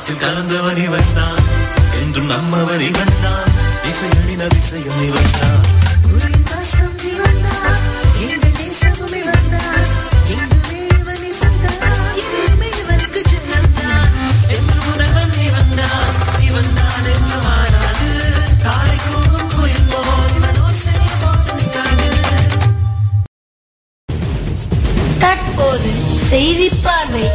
காற்றில் கலந்தவன் இவன் தான் என்றும் நம்மவன் இவன் தான் இசையடின் அதிசயம் இவன் தான் தற்போது செய்தி பார்வை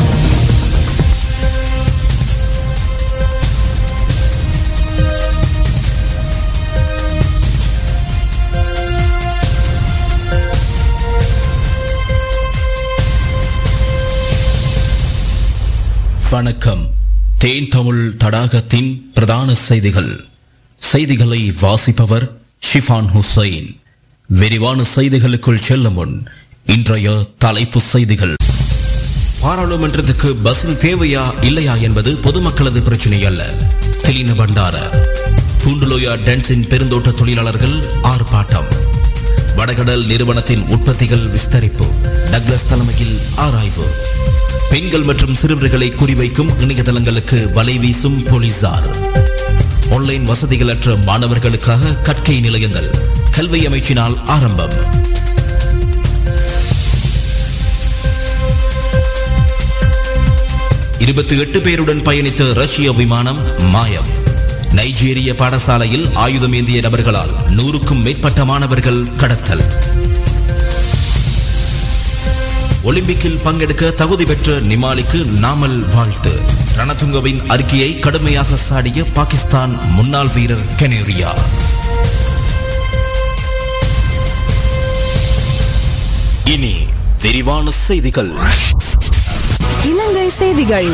வணக்கம் தேன் தமிழ் தடாகத்தின் பிரதான செய்திகள் செய்திகளை வாசிப்பவர் ஷிஃபான் ஹுசைன் விரிவான செய்திகளுக்குள் செல்லும் முன் இன்றைய தலைப்பு செய்திகள் பாராளுமன்றத்துக்கு பஸ்ஸில் தேவையா இல்லையா என்பது பொதுமக்களது பிரச்சனை அல்ல திலின பண்டார பூண்டுலோயா டென்ஸின் பெருந்தோட்ட தொழிலாளர்கள் ஆர்ப்பாட்டம் வடகடல் நிறுவனத்தின் உற்பத்திகள் விஸ்தரிப்பு டக்ளஸ் தலைமையில் ஆராய்வு பெண்கள் மற்றும் சிறுவர்களை குறிவைக்கும் இணையதளங்களுக்கு வலை வீசும் போலீசார் ஆன்லைன் வசதிகளற்ற மாணவர்களுக்காக கற்கை நிலையங்கள் கல்வி அமைச்சினால் ஆரம்பம் இருபத்தி எட்டு பேருடன் பயணித்த ரஷ்ய விமானம் மாயம் நைஜீரிய பாடசாலையில் ஆயுதம் ஏந்திய நபர்களால் நூறுக்கும் மேற்பட்ட மாணவர்கள் கடத்தல் ஒலிம்பிக்கில் பங்கெடுக்க தகுதி பெற்ற நிமாலிக்கு நாமல் வாழ்த்து ரணதுங்கவின் அறிக்கையை கடுமையாக சாடிய பாகிஸ்தான் முன்னாள் வீரர் கெனேரியா இனி விரிவான செய்திகள் இலங்கை செய்திகள்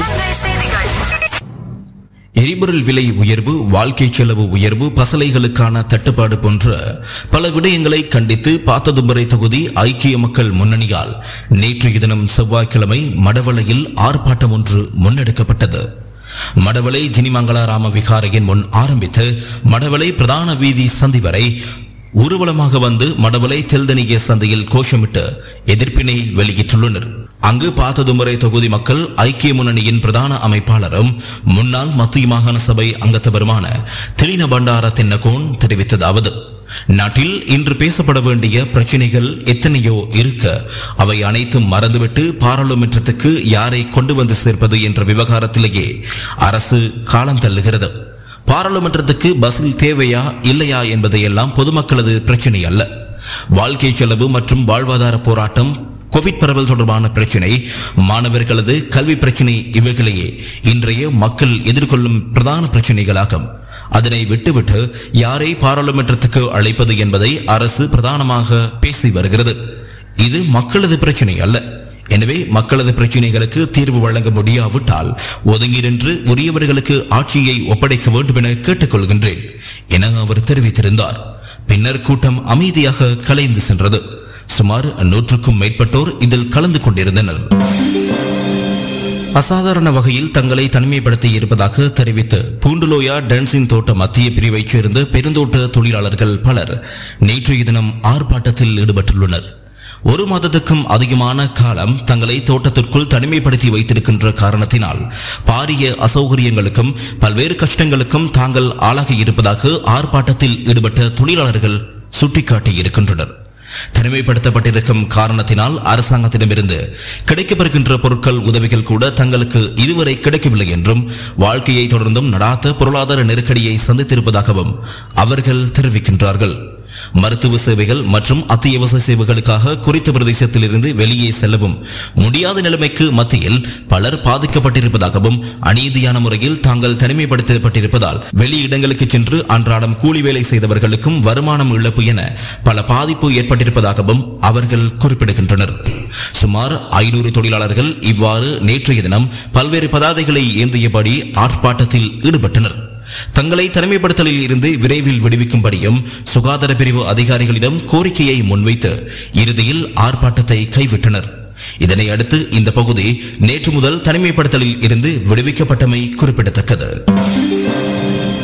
எரிபொருள் விலை உயர்வு வாழ்க்கை செலவு உயர்வு பசலைகளுக்கான தட்டுப்பாடு போன்ற பல விடயங்களை கண்டித்து பாத்ததும்பரை தொகுதி ஐக்கிய மக்கள் முன்னணியால் நேற்று தினம் செவ்வாய்க்கிழமை மடவளையில் ஆர்ப்பாட்டம் ஒன்று முன்னெடுக்கப்பட்டது மடவளை ஜினிமங்களாராம விகாரையின் முன் ஆரம்பித்து மடவளை பிரதான வீதி சந்தி வரை ஊர்வலமாக வந்து மடவளை தெல்தனிய சந்தையில் கோஷமிட்டு எதிர்ப்பினை வெளியிட்டுள்ளனர் அங்கு பாத்ததுமுறை தொகுதி மக்கள் ஐக்கிய முன்னணியின் பிரதான அமைப்பாளரும் முன்னாள் மத்திய மாகாண சபை அங்கத்தவருமான திலின பண்டார தின்னகோன் தெரிவித்ததாவது நாட்டில் இன்று பேசப்பட வேண்டிய பிரச்சனைகள் எத்தனையோ இருக்க அவை அனைத்தும் மறந்துவிட்டு பாராளுமன்றத்துக்கு யாரை கொண்டு வந்து சேர்ப்பது என்ற விவகாரத்திலேயே அரசு காலம் தள்ளுகிறது பாராளுமன்றத்துக்கு பஸ்ஸில் தேவையா இல்லையா என்பதையெல்லாம் பொதுமக்களது பிரச்சனை அல்ல வாழ்க்கை செலவு மற்றும் வாழ்வாதார போராட்டம் கோவிட் பரவல் தொடர்பான பிரச்சினை மாணவர்களது கல்வி பிரச்சினை இவைகளையே இன்றைய மக்கள் எதிர்கொள்ளும் பிரதான பிரச்சனைகளாகும் அதனை விட்டுவிட்டு யாரை பாராளுமன்றத்துக்கு அழைப்பது என்பதை அரசு பிரதானமாக பேசி வருகிறது இது மக்களது பிரச்சனை அல்ல எனவே மக்களது பிரச்சனைகளுக்கு தீர்வு வழங்க முடியாவிட்டால் ஒதுங்கி நின்று உரியவர்களுக்கு ஆட்சியை ஒப்படைக்க வேண்டும் என கேட்டுக்கொள்கின்றேன் என அவர் தெரிவித்திருந்தார் பின்னர் கூட்டம் அமைதியாக கலைந்து சென்றது சுமார் நூற்றுக்கும் மேற்பட்டோர் இதில் கலந்து கொண்டிருந்தனர் அசாதாரண வகையில் தங்களை தனிமைப்படுத்தி இருப்பதாக தெரிவித்து பூண்டுலோயா டான்சிங் தோட்ட மத்திய பிரிவைச் சேர்ந்த பெருந்தோட்ட தொழிலாளர்கள் பலர் நேற்றைய தினம் ஆர்ப்பாட்டத்தில் ஈடுபட்டுள்ளனர் ஒரு மாதத்துக்கும் அதிகமான காலம் தங்களை தோட்டத்திற்குள் தனிமைப்படுத்தி வைத்திருக்கின்ற காரணத்தினால் பாரிய அசௌகரியங்களுக்கும் பல்வேறு கஷ்டங்களுக்கும் தாங்கள் ஆளாகி இருப்பதாக ஆர்ப்பாட்டத்தில் ஈடுபட்ட தொழிலாளர்கள் சுட்டிக்காட்டியிருக்கின்றனர் தனிமைப்படுத்தப்பட்டிருக்கும் காரணத்தினால் அரசாங்கத்திடமிருந்து கிடைக்கப்பெறுகின்ற பொருட்கள் உதவிகள் கூட தங்களுக்கு இதுவரை கிடைக்கவில்லை என்றும் வாழ்க்கையை தொடர்ந்தும் நடாத்த பொருளாதார நெருக்கடியை சந்தித்திருப்பதாகவும் அவர்கள் தெரிவிக்கின்றார்கள் மருத்துவ சேவைகள் மற்றும் அத்தியாவசிய சேவைகளுக்காக குறித்த பிரதேசத்தில் இருந்து வெளியே செல்லவும் முடியாத நிலைமைக்கு மத்தியில் பலர் பாதிக்கப்பட்டிருப்பதாகவும் அநீதியான முறையில் தாங்கள் தனிமைப்படுத்தப்பட்டிருப்பதால் வெளியிடங்களுக்கு சென்று அன்றாடம் கூலி வேலை செய்தவர்களுக்கும் வருமானம் இழப்பு என பல பாதிப்பு ஏற்பட்டிருப்பதாகவும் அவர்கள் குறிப்பிடுகின்றனர் சுமார் ஐநூறு தொழிலாளர்கள் இவ்வாறு நேற்றைய தினம் பல்வேறு பதாதைகளை ஏந்தியபடி ஆர்ப்பாட்டத்தில் ஈடுபட்டனர் தங்களை தனிமைப்படுத்தலில் இருந்து விரைவில் விடுவிக்கும்படியும் சுகாதார பிரிவு அதிகாரிகளிடம் கோரிக்கையை முன்வைத்து இறுதியில் ஆர்ப்பாட்டத்தை கைவிட்டனர் இதனை அடுத்து இந்த பகுதி நேற்று முதல் தனிமைப்படுத்தலில் இருந்து விடுவிக்கப்பட்டமை குறிப்பிடத்தக்கது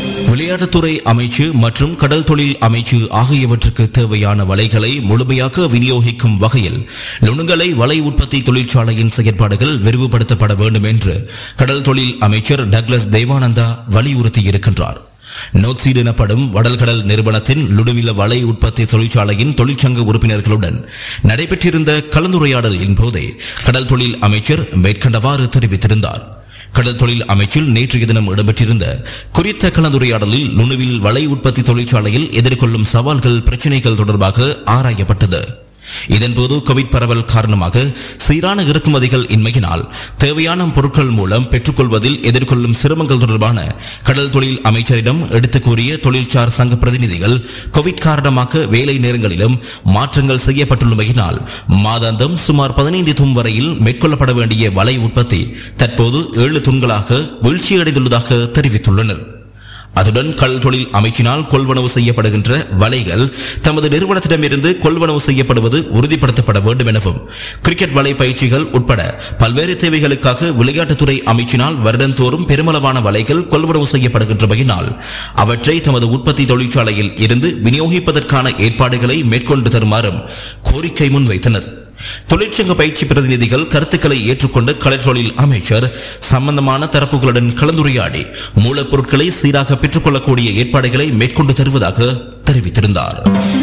விளையாட்டுத்துறை அமைச்சு மற்றும் கடல் தொழில் அமைச்சு ஆகியவற்றுக்கு தேவையான வலைகளை முழுமையாக விநியோகிக்கும் வகையில் நுணுங்கலை வலை உற்பத்தி தொழிற்சாலையின் செயற்பாடுகள் விரிவுபடுத்தப்பட வேண்டும் என்று கடல் தொழில் அமைச்சர் டக்ளஸ் தேவானந்தா வலியுறுத்தியிருக்கின்றார் நோட்சீட் எனப்படும் வடல்கடல் நிறுவனத்தின் லுடுவில வலை உற்பத்தி தொழிற்சாலையின் தொழிற்சங்க உறுப்பினர்களுடன் நடைபெற்றிருந்த கலந்துரையாடலின் போதே கடல் தொழில் அமைச்சர் மேற்கண்டவாறு தெரிவித்திருந்தார் கடல் தொழில் அமைச்சில் நேற்றைய தினம் இடம்பெற்றிருந்த குறித்த கலந்துரையாடலில் நுணுவில் வலை உற்பத்தி தொழிற்சாலையில் எதிர்கொள்ளும் சவால்கள் பிரச்சினைகள் தொடர்பாக ஆராயப்பட்டது இதன்போது கோவிட் பரவல் காரணமாக சீரான இறக்குமதிகள் இன்மையினால் தேவையான பொருட்கள் மூலம் பெற்றுக்கொள்வதில் எதிர்கொள்ளும் சிரமங்கள் தொடர்பான கடல் தொழில் அமைச்சரிடம் எடுத்துக் கூறிய தொழிற்சார் சங்க பிரதிநிதிகள் கோவிட் காரணமாக வேலை நேரங்களிலும் மாற்றங்கள் செய்யப்பட்டுள்ளமையினால் மாதாந்தம் சுமார் பதினைந்து தும் வரையில் மேற்கொள்ளப்பட வேண்டிய வலை உற்பத்தி தற்போது ஏழு துண்களாக வீழ்ச்சியடைந்துள்ளதாக தெரிவித்துள்ளனர் அதுடன் கல் தொழில் அமைச்சினால் கொள்வனவு செய்யப்படுகின்ற வலைகள் தமது நிறுவனத்திடமிருந்து கொள்வனவு செய்யப்படுவது உறுதிப்படுத்தப்பட வேண்டும் எனவும் கிரிக்கெட் வலை பயிற்சிகள் உட்பட பல்வேறு தேவைகளுக்காக விளையாட்டுத்துறை அமைச்சினால் வருடந்தோறும் பெருமளவான வலைகள் கொள்வனவு செய்யப்படுகின்றமையினால் அவற்றை தமது உற்பத்தி தொழிற்சாலையில் இருந்து விநியோகிப்பதற்கான ஏற்பாடுகளை மேற்கொண்டு தருமாறும் கோரிக்கை முன்வைத்தனர் தொழிற்சங்க பயிற்சி பிரதிநிதிகள் கருத்துக்களை ஏற்றுக்கொண்டு கடற்தொழில் அமைச்சர் சம்பந்தமான தரப்புகளுடன் கலந்துரையாடி மூலப்பொருட்களை சீராக பெற்றுக்கொள்ளக்கூடிய ஏற்பாடுகளை மேற்கொண்டு தருவதாக தெரிவித்திருந்தார்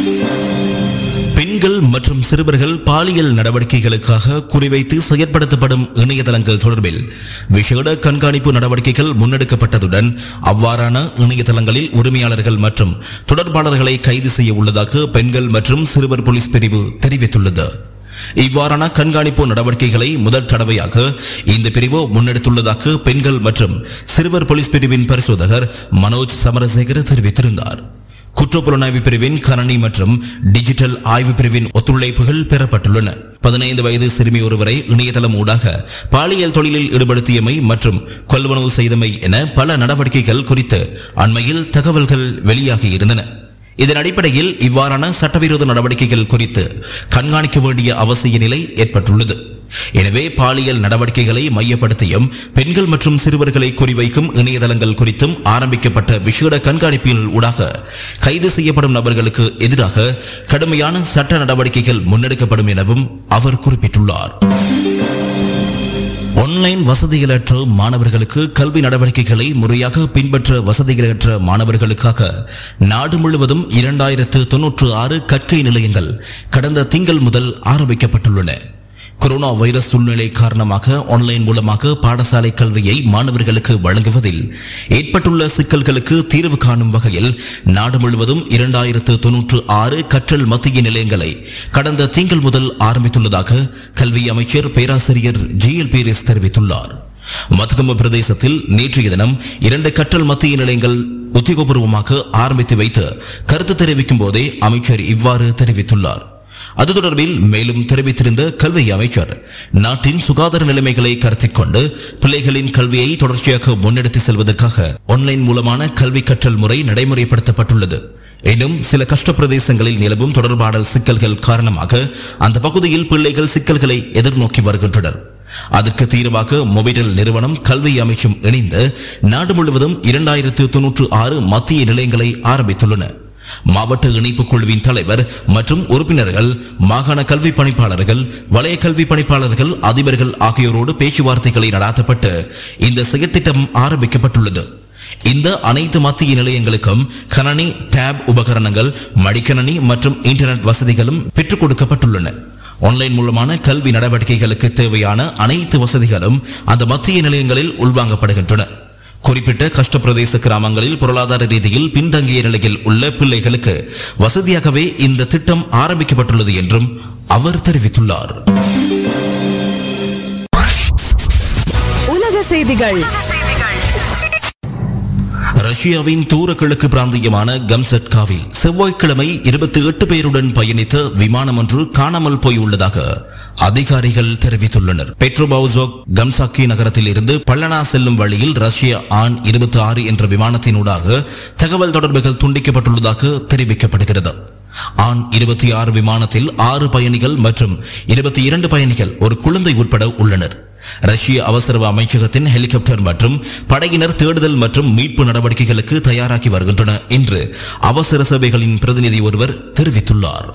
பெண்கள் மற்றும் சிறுவர்கள் பாலியல் நடவடிக்கைகளுக்காக குறிவைத்து செயற்படுத்தப்படும் இணையதளங்கள் தொடர்பில் விசேட கண்காணிப்பு நடவடிக்கைகள் முன்னெடுக்கப்பட்டதுடன் அவ்வாறான இணையதளங்களில் உரிமையாளர்கள் மற்றும் தொடர்பாளர்களை கைது செய்ய உள்ளதாக பெண்கள் மற்றும் சிறுவர் போலீஸ் பிரிவு தெரிவித்துள்ளது இவ்வாறான கண்காணிப்பு நடவடிக்கைகளை முதல் தடவையாக இந்த பிரிவு முன்னெடுத்துள்ளதாக பெண்கள் மற்றும் சிறுவர் போலீஸ் பிரிவின் பரிசோதகர் மனோஜ் சமரசேகர தெரிவித்திருந்தார் குற்றப்புலனாய்வு பிரிவின் கணனி மற்றும் டிஜிட்டல் ஆய்வு பிரிவின் ஒத்துழைப்புகள் பெறப்பட்டுள்ளன பதினைந்து வயது சிறுமி ஒருவரை இணையதளம் ஊடாக பாலியல் தொழிலில் ஈடுபடுத்தியமை மற்றும் கொள்வனவு செய்தமை என பல நடவடிக்கைகள் குறித்து அண்மையில் தகவல்கள் வெளியாகியிருந்தன இதன் அடிப்படையில் இவ்வாறான சட்டவிரோத நடவடிக்கைகள் குறித்து கண்காணிக்க வேண்டிய அவசிய நிலை ஏற்பட்டுள்ளது எனவே பாலியல் நடவடிக்கைகளை மையப்படுத்தியும் பெண்கள் மற்றும் சிறுவர்களை குறிவைக்கும் இணையதளங்கள் குறித்தும் ஆரம்பிக்கப்பட்ட விசேட கண்காணிப்பின் ஊடாக கைது செய்யப்படும் நபர்களுக்கு எதிராக கடுமையான சட்ட நடவடிக்கைகள் முன்னெடுக்கப்படும் எனவும் அவர் குறிப்பிட்டுள்ளார் ஆன்லைன் வசதிகளற்ற மாணவர்களுக்கு கல்வி நடவடிக்கைகளை முறையாக பின்பற்ற வசதிகளற்ற மாணவர்களுக்காக நாடு முழுவதும் இரண்டாயிரத்து தொன்னூற்று ஆறு கற்கை நிலையங்கள் கடந்த திங்கள் முதல் ஆரம்பிக்கப்பட்டுள்ளன கொரோனா வைரஸ் சூழ்நிலை காரணமாக ஆன்லைன் மூலமாக பாடசாலை கல்வியை மாணவர்களுக்கு வழங்குவதில் ஏற்பட்டுள்ள சிக்கல்களுக்கு தீர்வு காணும் வகையில் நாடு முழுவதும் இரண்டாயிரத்து தொன்னூற்று ஆறு கற்றல் மத்திய நிலையங்களை கடந்த திங்கள் முதல் ஆரம்பித்துள்ளதாக கல்வி அமைச்சர் பேராசிரியர் ஜி எல் பீரிஸ் தெரிவித்துள்ளார் மத்கம பிரதேசத்தில் நேற்றைய தினம் இரண்டு கற்றல் மத்திய நிலையங்கள் உத்தியோகபூர்வமாக ஆரம்பித்து வைத்து கருத்து தெரிவிக்கும் போதே அமைச்சர் இவ்வாறு தெரிவித்துள்ளார் அது தொடர்பில் மேலும் தெரிவித்திருந்த கல்வி அமைச்சர் நாட்டின் சுகாதார நிலைமைகளை கருத்தில் கொண்டு பிள்ளைகளின் கல்வியை தொடர்ச்சியாக முன்னெடுத்து செல்வதற்காக ஆன்லைன் மூலமான கல்வி கற்றல் முறை நடைமுறைப்படுத்தப்பட்டுள்ளது எனினும் சில கஷ்ட பிரதேசங்களில் நிலவும் தொடர்பாடல் சிக்கல்கள் காரணமாக அந்த பகுதியில் பிள்ளைகள் சிக்கல்களை எதிர்நோக்கி வருகின்றனர் அதற்கு தீர்வாக மொபைல் நிறுவனம் கல்வி அமைச்சும் இணைந்து நாடு முழுவதும் இரண்டாயிரத்து தொன்னூற்று ஆறு மத்திய நிலையங்களை ஆரம்பித்துள்ளன மாவட்ட இணைப்பு குழுவின் தலைவர் மற்றும் உறுப்பினர்கள் மாகாண கல்வி பணிப்பாளர்கள் வலய கல்வி பணிப்பாளர்கள் அதிபர்கள் ஆகியோரோடு பேச்சுவார்த்தைகளை நடாத்தப்பட்டு இந்த செயற்திட்டம் ஆரம்பிக்கப்பட்டுள்ளது இந்த அனைத்து மத்திய நிலையங்களுக்கும் கணனி டேப் உபகரணங்கள் மடிக்கணனி மற்றும் இன்டர்நெட் வசதிகளும் பெற்றுக் கொடுக்கப்பட்டுள்ளன ஆன்லைன் மூலமான கல்வி நடவடிக்கைகளுக்கு தேவையான அனைத்து வசதிகளும் அந்த மத்திய நிலையங்களில் உள்வாங்கப்படுகின்றன குறிப்பிட்ட கஷ்ட பிரதேச கிராமங்களில் பொருளாதார ரீதியில் பின்தங்கிய நிலையில் உள்ள பிள்ளைகளுக்கு வசதியாகவே இந்த திட்டம் ஆரம்பிக்கப்பட்டுள்ளது என்றும் அவர் தெரிவித்துள்ளார் உலக செய்திகள் ரஷ்யாவின் தூர கிழக்கு பிராந்தியமான கம்சட்காவில் செவ்வாய்க்கிழமை இருபத்தி எட்டு பேருடன் பயணித்த விமானம் ஒன்று காணாமல் போயுள்ளதாக அதிகாரிகள் தெரிவித்துள்ளனர் பெட்ரோபவுசோக் கம்சாக்கி நகரத்தில் இருந்து பள்ளனா செல்லும் வழியில் ரஷ்ய ஆண் இருபத்தி ஆறு என்ற விமானத்தினூடாக தகவல் தொடர்புகள் துண்டிக்கப்பட்டுள்ளதாக தெரிவிக்கப்படுகிறது ஆண் இருபத்தி ஆறு விமானத்தில் ஆறு பயணிகள் மற்றும் இருபத்தி இரண்டு பயணிகள் ஒரு குழந்தை உட்பட உள்ளனர் ரஷ்ய அவசர அமைச்சகத்தின் ஹெலிகாப்டர் மற்றும் படையினர் தேடுதல் மற்றும் மீட்பு நடவடிக்கைகளுக்கு தயாராகி வருகின்றன என்று அவசர சேவைகளின் பிரதிநிதி ஒருவர் தெரிவித்துள்ளார்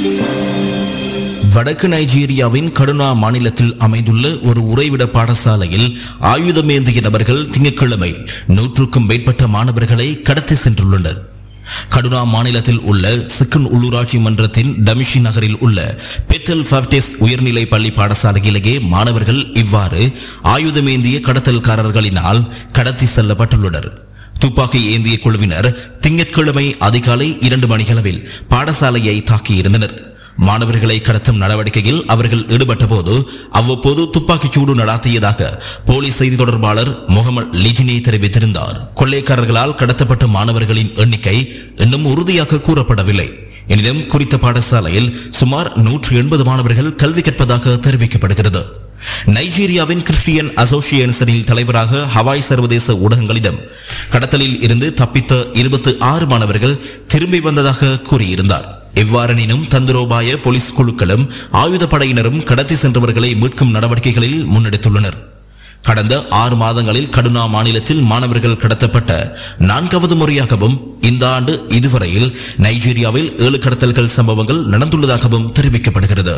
வடக்கு நைஜீரியாவின் கடுனா மாநிலத்தில் அமைந்துள்ள ஒரு உறைவிட பாடசாலையில் ஆயுதமேந்திய நபர்கள் திங்கட்கிழமை நூற்றுக்கும் மேற்பட்ட மாணவர்களை கடத்தி சென்றுள்ளனர் கடுனா மாநிலத்தில் உள்ள சிக்கன் உள்ளூராட்சி மன்றத்தின் டமிஷி நகரில் உள்ள பெத்தல் பாப்டிஸ் உயர்நிலை பள்ளி பாடசாலையிலேயே மாணவர்கள் இவ்வாறு ஆயுதமேந்திய கடத்தல்காரர்களினால் கடத்தி செல்லப்பட்டுள்ளனர் துப்பாக்கி ஏந்திய குழுவினர் திங்கட்கிழமை அதிகாலை இரண்டு மணிகளவில் பாடசாலையை தாக்கியிருந்தனர் மாணவர்களை கடத்தும் நடவடிக்கையில் அவர்கள் ஈடுபட்ட போது அவ்வப்போது துப்பாக்கிச் சூடு நடாத்தியதாக போலீஸ் செய்தி தொடர்பாளர் முகமது லிஜினி தெரிவித்திருந்தார் கொள்ளைக்காரர்களால் கடத்தப்பட்ட மாணவர்களின் எண்ணிக்கை இன்னும் உறுதியாக கூறப்படவில்லை எனினும் குறித்த பாடசாலையில் சுமார் நூற்று எண்பது மாணவர்கள் கல்வி கற்பதாக தெரிவிக்கப்படுகிறது நைஜீரியாவின் கிறிஸ்டியன் அசோசியேஷனில் தலைவராக ஹவாய் சர்வதேச ஊடகங்களிடம் கடத்தலில் இருந்து தப்பித்த இருபத்தி ஆறு மாணவர்கள் திரும்பி வந்ததாக கூறியிருந்தார் எவ்வாறெனினும் தந்திரோபாய போலீஸ் குழுக்களும் ஆயுதப்படையினரும் கடத்தி சென்றவர்களை மீட்கும் நடவடிக்கைகளில் முன்னெடுத்துள்ளனர் கடந்த ஆறு மாதங்களில் கடுனா மாநிலத்தில் மாணவர்கள் கடத்தப்பட்ட நான்காவது முறையாகவும் இந்த ஆண்டு இதுவரையில் நைஜீரியாவில் ஏழு கடத்தல்கள் சம்பவங்கள் நடந்துள்ளதாகவும் தெரிவிக்கப்படுகிறது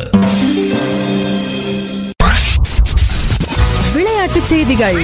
விளையாட்டுச் செய்திகள்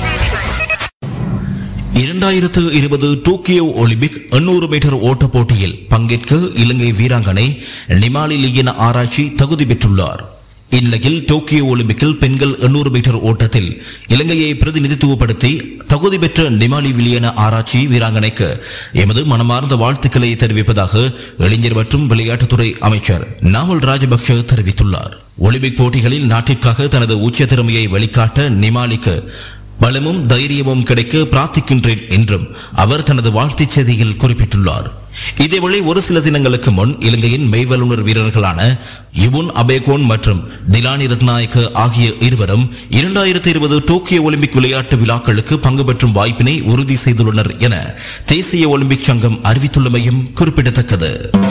இரண்டாயிரத்து இருபது டோக்கியோ ஒலிம்பிக் எண்ணூறு மீட்டர் ஓட்டப் போட்டியில் பங்கேற்க இலங்கை வீராங்கனை நிமாலி லியன ஆராய்ச்சி தகுதி பெற்றுள்ளார் இந்நிலையில் டோக்கியோ ஒலிம்பிக்கில் பெண்கள் எண்ணூறு மீட்டர் ஓட்டத்தில் இலங்கையை பிரதிநிதித்துவப்படுத்தி தகுதி பெற்ற நிமாலி வில்லியன ஆராய்ச்சி வீராங்கனைக்கு எமது மனமார்ந்த வாழ்த்துக்களை தெரிவிப்பதாக இளைஞர் மற்றும் விளையாட்டுத்துறை அமைச்சர் நாமல் ராஜபக்ஷ தெரிவித்துள்ளார் ஒலிம்பிக் போட்டிகளில் நாட்டிற்காக தனது உச்ச திறமையை வெளிக்காட்ட நிமாலிக்கு பலமும் தைரியமும் கிடைக்க பிரார்த்திக்கின்றேன் என்றும் அவர் தனது வாழ்த்துச் செய்தியில் குறிப்பிட்டுள்ளார் இதேவேளை ஒரு சில தினங்களுக்கு முன் இலங்கையின் மெய்வல்லுநர் வீரர்களான யுபுன் அபேகோன் மற்றும் திலானி ரத்நாயக்க ஆகிய இருவரும் இரண்டாயிரத்தி இருபது டோக்கியோ ஒலிம்பிக் விளையாட்டு விழாக்களுக்கு பங்கு பெற்றும் வாய்ப்பினை உறுதி செய்துள்ளனர் என தேசிய ஒலிம்பிக் சங்கம் அறிவித்துள்ளமையும் குறிப்பிடத்தக்கது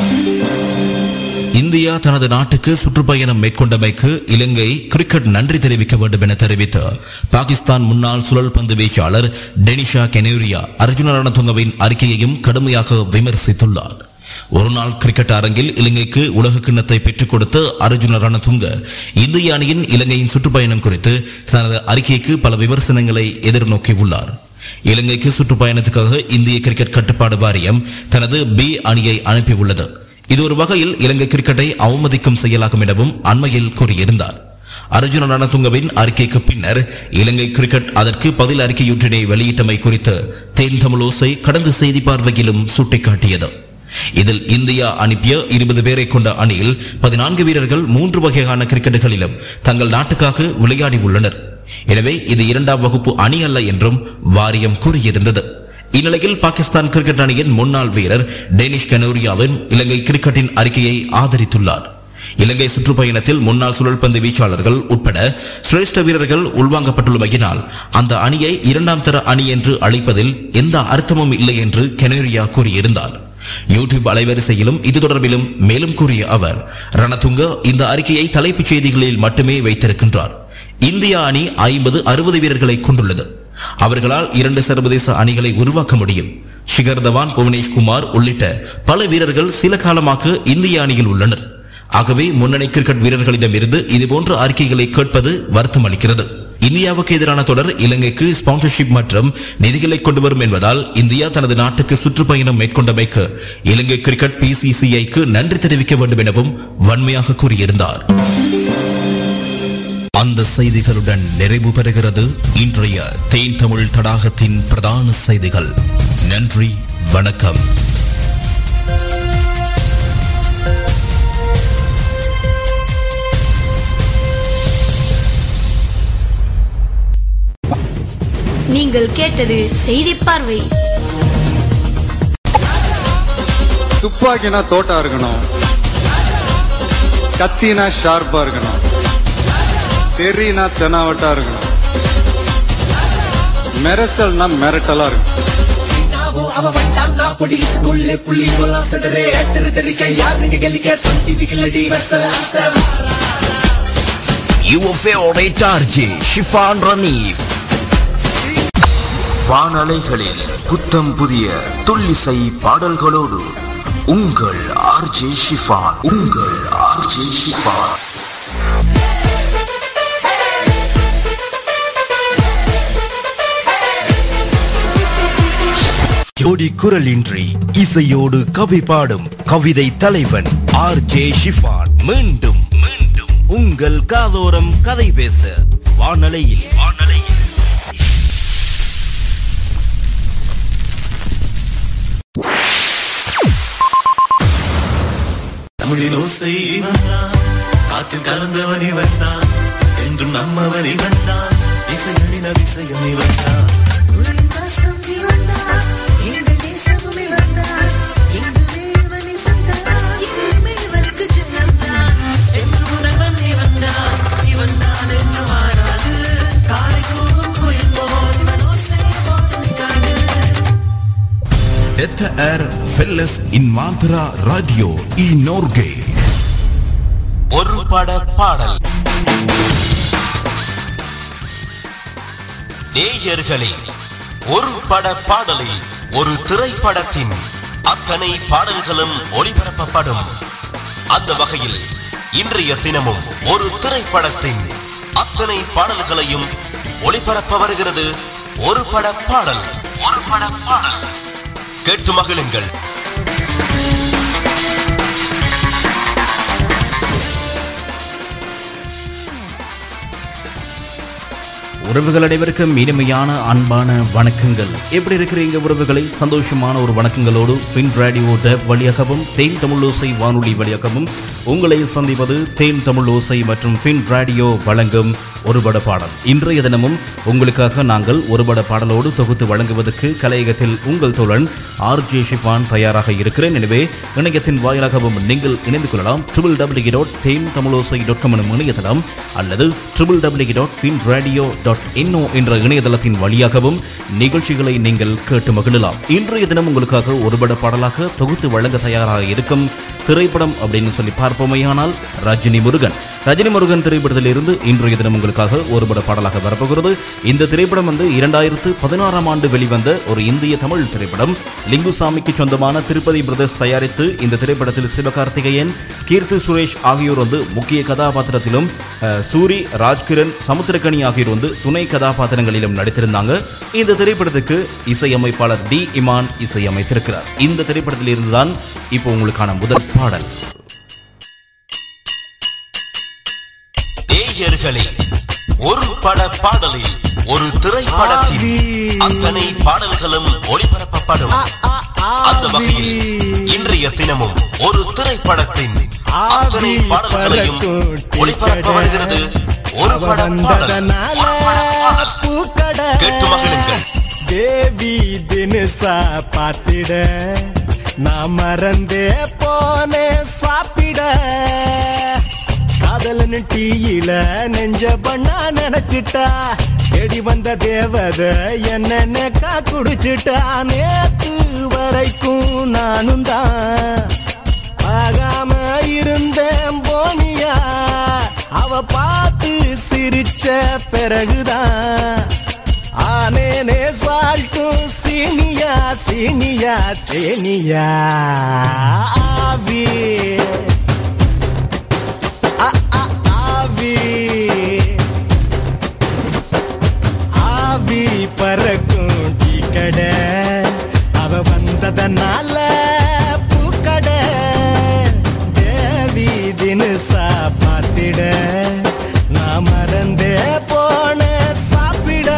இந்தியா தனது நாட்டுக்கு சுற்றுப்பயணம் மேற்கொண்டமைக்கு இலங்கை கிரிக்கெட் நன்றி தெரிவிக்க வேண்டும் என தெரிவித்து பாகிஸ்தான் முன்னாள் சுழல் பந்து வீச்சாளர் டெனிஷா கெனேரியா அர்ஜுன ரணதுங்கவின் அறிக்கையையும் கடுமையாக விமர்சித்துள்ளார் ஒருநாள் கிரிக்கெட் அரங்கில் இலங்கைக்கு உலக கிண்ணத்தை பெற்றுக் கொடுத்த அர்ஜுன ரணதுங்க இந்திய அணியின் இலங்கையின் சுற்றுப்பயணம் குறித்து தனது அறிக்கைக்கு பல விமர்சனங்களை எதிர்நோக்கியுள்ளார் இலங்கைக்கு சுற்றுப்பயணத்துக்காக இந்திய கிரிக்கெட் கட்டுப்பாடு வாரியம் தனது பி அணியை அனுப்பியுள்ளது இது ஒரு வகையில் இலங்கை கிரிக்கெட்டை அவமதிக்கும் செயலாகும் எனவும் அண்மையில் கூறியிருந்தார் அர்ஜுன ரணதுங்கவின் அறிக்கைக்கு பின்னர் இலங்கை கிரிக்கெட் அதற்கு பதில் அறிக்கையொன்றினை வெளியிட்டமை குறித்து தேன் தமிழோசை கடந்த செய்தி பார்வையிலும் சுட்டிக்காட்டியது இதில் இந்தியா அனுப்பிய இருபது பேரை கொண்ட அணியில் பதினான்கு வீரர்கள் மூன்று வகையான கிரிக்கெட்டுகளிலும் தங்கள் நாட்டுக்காக விளையாடி உள்ளனர் எனவே இது இரண்டாம் வகுப்பு அணி அல்ல என்றும் வாரியம் கூறியிருந்தது இந்நிலையில் பாகிஸ்தான் கிரிக்கெட் அணியின் முன்னாள் வீரர் டேனிஷ் கனோரியாவின் இலங்கை கிரிக்கெட்டின் அறிக்கையை ஆதரித்துள்ளார் இலங்கை சுற்றுப்பயணத்தில் முன்னாள் சுழல்பந்து வீச்சாளர்கள் உட்பட சிரேஷ்ட வீரர்கள் உள்வாங்கப்பட்டுள்ளமையினால் அந்த அணியை இரண்டாம் தர அணி என்று அழைப்பதில் எந்த அர்த்தமும் இல்லை என்று கெனோரியா கூறியிருந்தார் யூடியூப் அலைவரிசையிலும் இது தொடர்பிலும் மேலும் கூறிய அவர் ரணதுங்க இந்த அறிக்கையை தலைப்புச் செய்திகளில் மட்டுமே வைத்திருக்கின்றார் இந்திய அணி ஐம்பது அறுபது வீரர்களை கொண்டுள்ளது அவர்களால் இரண்டு சர்வதேச அணிகளை உருவாக்க முடியும் ஷிகர் தவான் புவனேஷ்குமார் உள்ளிட்ட பல வீரர்கள் சில காலமாக இந்திய அணியில் உள்ளனர் ஆகவே முன்னணி கிரிக்கெட் வீரர்களிடம் இருந்து இதுபோன்ற அறிக்கைகளை கேட்பது வருத்தம் அளிக்கிறது இந்தியாவுக்கு எதிரான தொடர் இலங்கைக்கு ஸ்பான்சர்ஷிப் மற்றும் நிதிகளை கொண்டு வரும் என்பதால் இந்தியா தனது நாட்டுக்கு சுற்றுப்பயணம் மேற்கொண்டமைக்கு இலங்கை கிரிக்கெட் பிசிசிஐக்கு நன்றி தெரிவிக்க வேண்டும் எனவும் வன்மையாக கூறியிருந்தார் அந்த செய்திகளுடன் நிறைவு பெறுகிறது இன்றைய தேன் தமிழ் தடாகத்தின் பிரதான செய்திகள் நன்றி வணக்கம் நீங்கள் கேட்டது செய்தி பார்வை துப்பாக்கினா தோட்டா இருக்கணும் கத்தினா ஷார்ப்பா இருக்கணும் தெரினா தெனாவட்டா இருக்கணும் மெரசல்னா மிரட்டலா இருக்கணும் அவ வந்தான்னா பொடிஸ்குள்ளே புள்ளி போலாம் சதரே எட்டரு தெரிக்க யாருங்க கெலிக்க சந்தி திகிலடி வெசல் அம்சம் your favorite RJ Shifan Ranif வானலைகளில் புத்தம் புதிய துள்ளிசை பாடல்களோடு உங்கள் ஆர்ஜே ஷிஃபான் உங்கள் ஆர்ஜே ஷிஃபான் ஜோடி குரலின்றி இசையோடு கவி பாடும் கவிதை தலைவன் ஆர் ஜே ஷிஃபான் மீண்டும் மீண்டும் உங்கள் காதோரம் கதை பேச வானலையில் வானலையில் தமிழில் ஓசை வந்தான் காற்றில் கலந்தவன் இவன் தான் என்றும் நம்மவன் இவன் தான் இசையடின் அதிசயம் இவன் தான் Detta är Felles Invandrara Radio i Norge. ஒரு பட பாடல் நேயர்களே ஒரு பட பாடலில் ஒரு திரைப்படத்தின் அத்தனை பாடல்களும் ஒளிபரப்பப்படும் அந்த வகையில் இன்றைய தினமும் ஒரு திரைப்படத்தின் அத்தனை பாடல்களையும் ஒளிபரப்ப வருகிறது ஒரு பட பாடல் ஒரு பட பாடல் கேட்டு மகிழுங்கள் உறவுகள் அனைவருக்கும் இனிமையான அன்பான வணக்கங்கள் எப்படி இருக்கிறீங்க உறவுகளை சந்தோஷமான ஒரு வணக்கங்களோடு ஃபின் ரேடியோ டேப் வழியாகவும் தேன் தமிழோசை வானொலி வழியாகவும் உங்களை சந்திப்பது தேன் தமிழோசை மற்றும் ஃபின் ரேடியோ வழங்கும் ஒருபட பாடல் இன்றைய தினமும் உங்களுக்காக நாங்கள் ஒருபட பாடலோடு தொகுத்து வழங்குவதற்கு கலையகத்தில் உங்கள் தோழன் ஆர் ஜே ஷிஃபான் தயாராக இருக்கிறேன் எனவே இணையத்தின் வாயிலாகவும் நீங்கள் இணைந்து கொள்ளலாம் triple W dot Then Thamizhosai dot com எனும் இணையதளம் அல்லது triple W dot Fin radio dot N O என்ற இணையதளத்தின் வழியாகவும் நிகழ்ச்சிகளை நீங்கள் கேட்டு மகிழலாம் இன்றைய தினம் உங்களுக்காக ஒருபட பாடலாக தொகுத்து வழங்க தயாராக இருக்கும் திரைப்படம் அப்படின்னு சொல்லி பார்ப்போமேயானால் ரஜினி முருகன் ரஜினி முருகன் திரைப்படத்திலிருந்து இன்றைய தினம் உங்களுக்காக ஒருபட பாடலாக வரப்போகிறது இந்த திரைப்படம் வந்து இரண்டாயிரத்து பதினாறாம் ஆண்டு வெளிவந்த ஒரு இந்திய தமிழ் திரைப்படம் லிங்குசாமிக்கு சொந்தமான திருப்பதி பிரதர்ஸ் தயாரித்து இந்த திரைப்படத்தில் சிவகார்த்திகேயன் கீர்த்தி சுரேஷ் ஆகியோர் வந்து முக்கிய கதாபாத்திரத்திலும் அஹ், சூரி ராஜ்கிரண் சமுத்திரக்கனி ஆகியோர் வந்து துணை கதாபாத்திரங்களிலும் நடித்திருந்தாங்க இந்த திரைப்படத்துக்கு இசையமைப்பாளர் டி இமான் இசையமைத்திருக்கிறார் இந்த திரைப்படத்தில் இருந்துதான் இப்போ உங்களுக்கான முதல் பாடல் நேயர்களே ஒரு பட பாடலில் ஒரு திரைப்படத்தின் அத்தனை பாடல்களும் ஒளிபரப்பப்படும் அந்த வகையில் இன்றைய தினமும் ஒரு திரைப்படத்தின் அத்தனை பாடல்களையும் ஒளிபரப்ப வருகிறது ஒரு பட பாடல் ஒரு பட பாடல் கேட்டு மகிழுங்கள் தேவி தினுசா பாத்திட நான் மறந்தே போனே சாப்பிட காதலன்னு டீயில நெஞ்ச பண்ணா நினைச்சிட்டா தேடி வந்த தேவத என்னென்னக்கா குடிச்சிட்டா நேத்து வரைக்கும் நானும் தான் ஆகாம இருந்தேன் போனியா அவ பார்த்து சிரிச்ச பிறகுதான் ஆனேனே சால்ட்டும் சீனியா சீனியா சீனியா ஆவி ஆ, ஆ, ஆவி ஆவி பறக்கும் டீ கடை அவ வந்ததனால பூக்கடை தேவி தினுசா பார்த்திட நான் மறந்தே போன சாப்பிட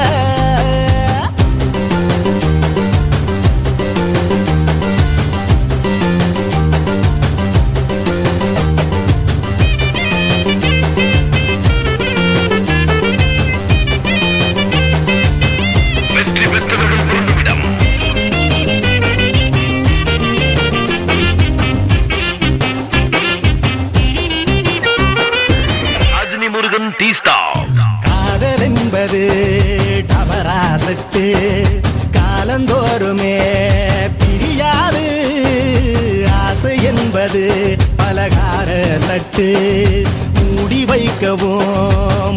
ரஜினி முருகன் டீஸ்டா காதல் என்பது டபராசட்டு காலந்தோறுமே பிரியாது ஆசை என்பது பலகார தட்டு மூடி வைக்கவும்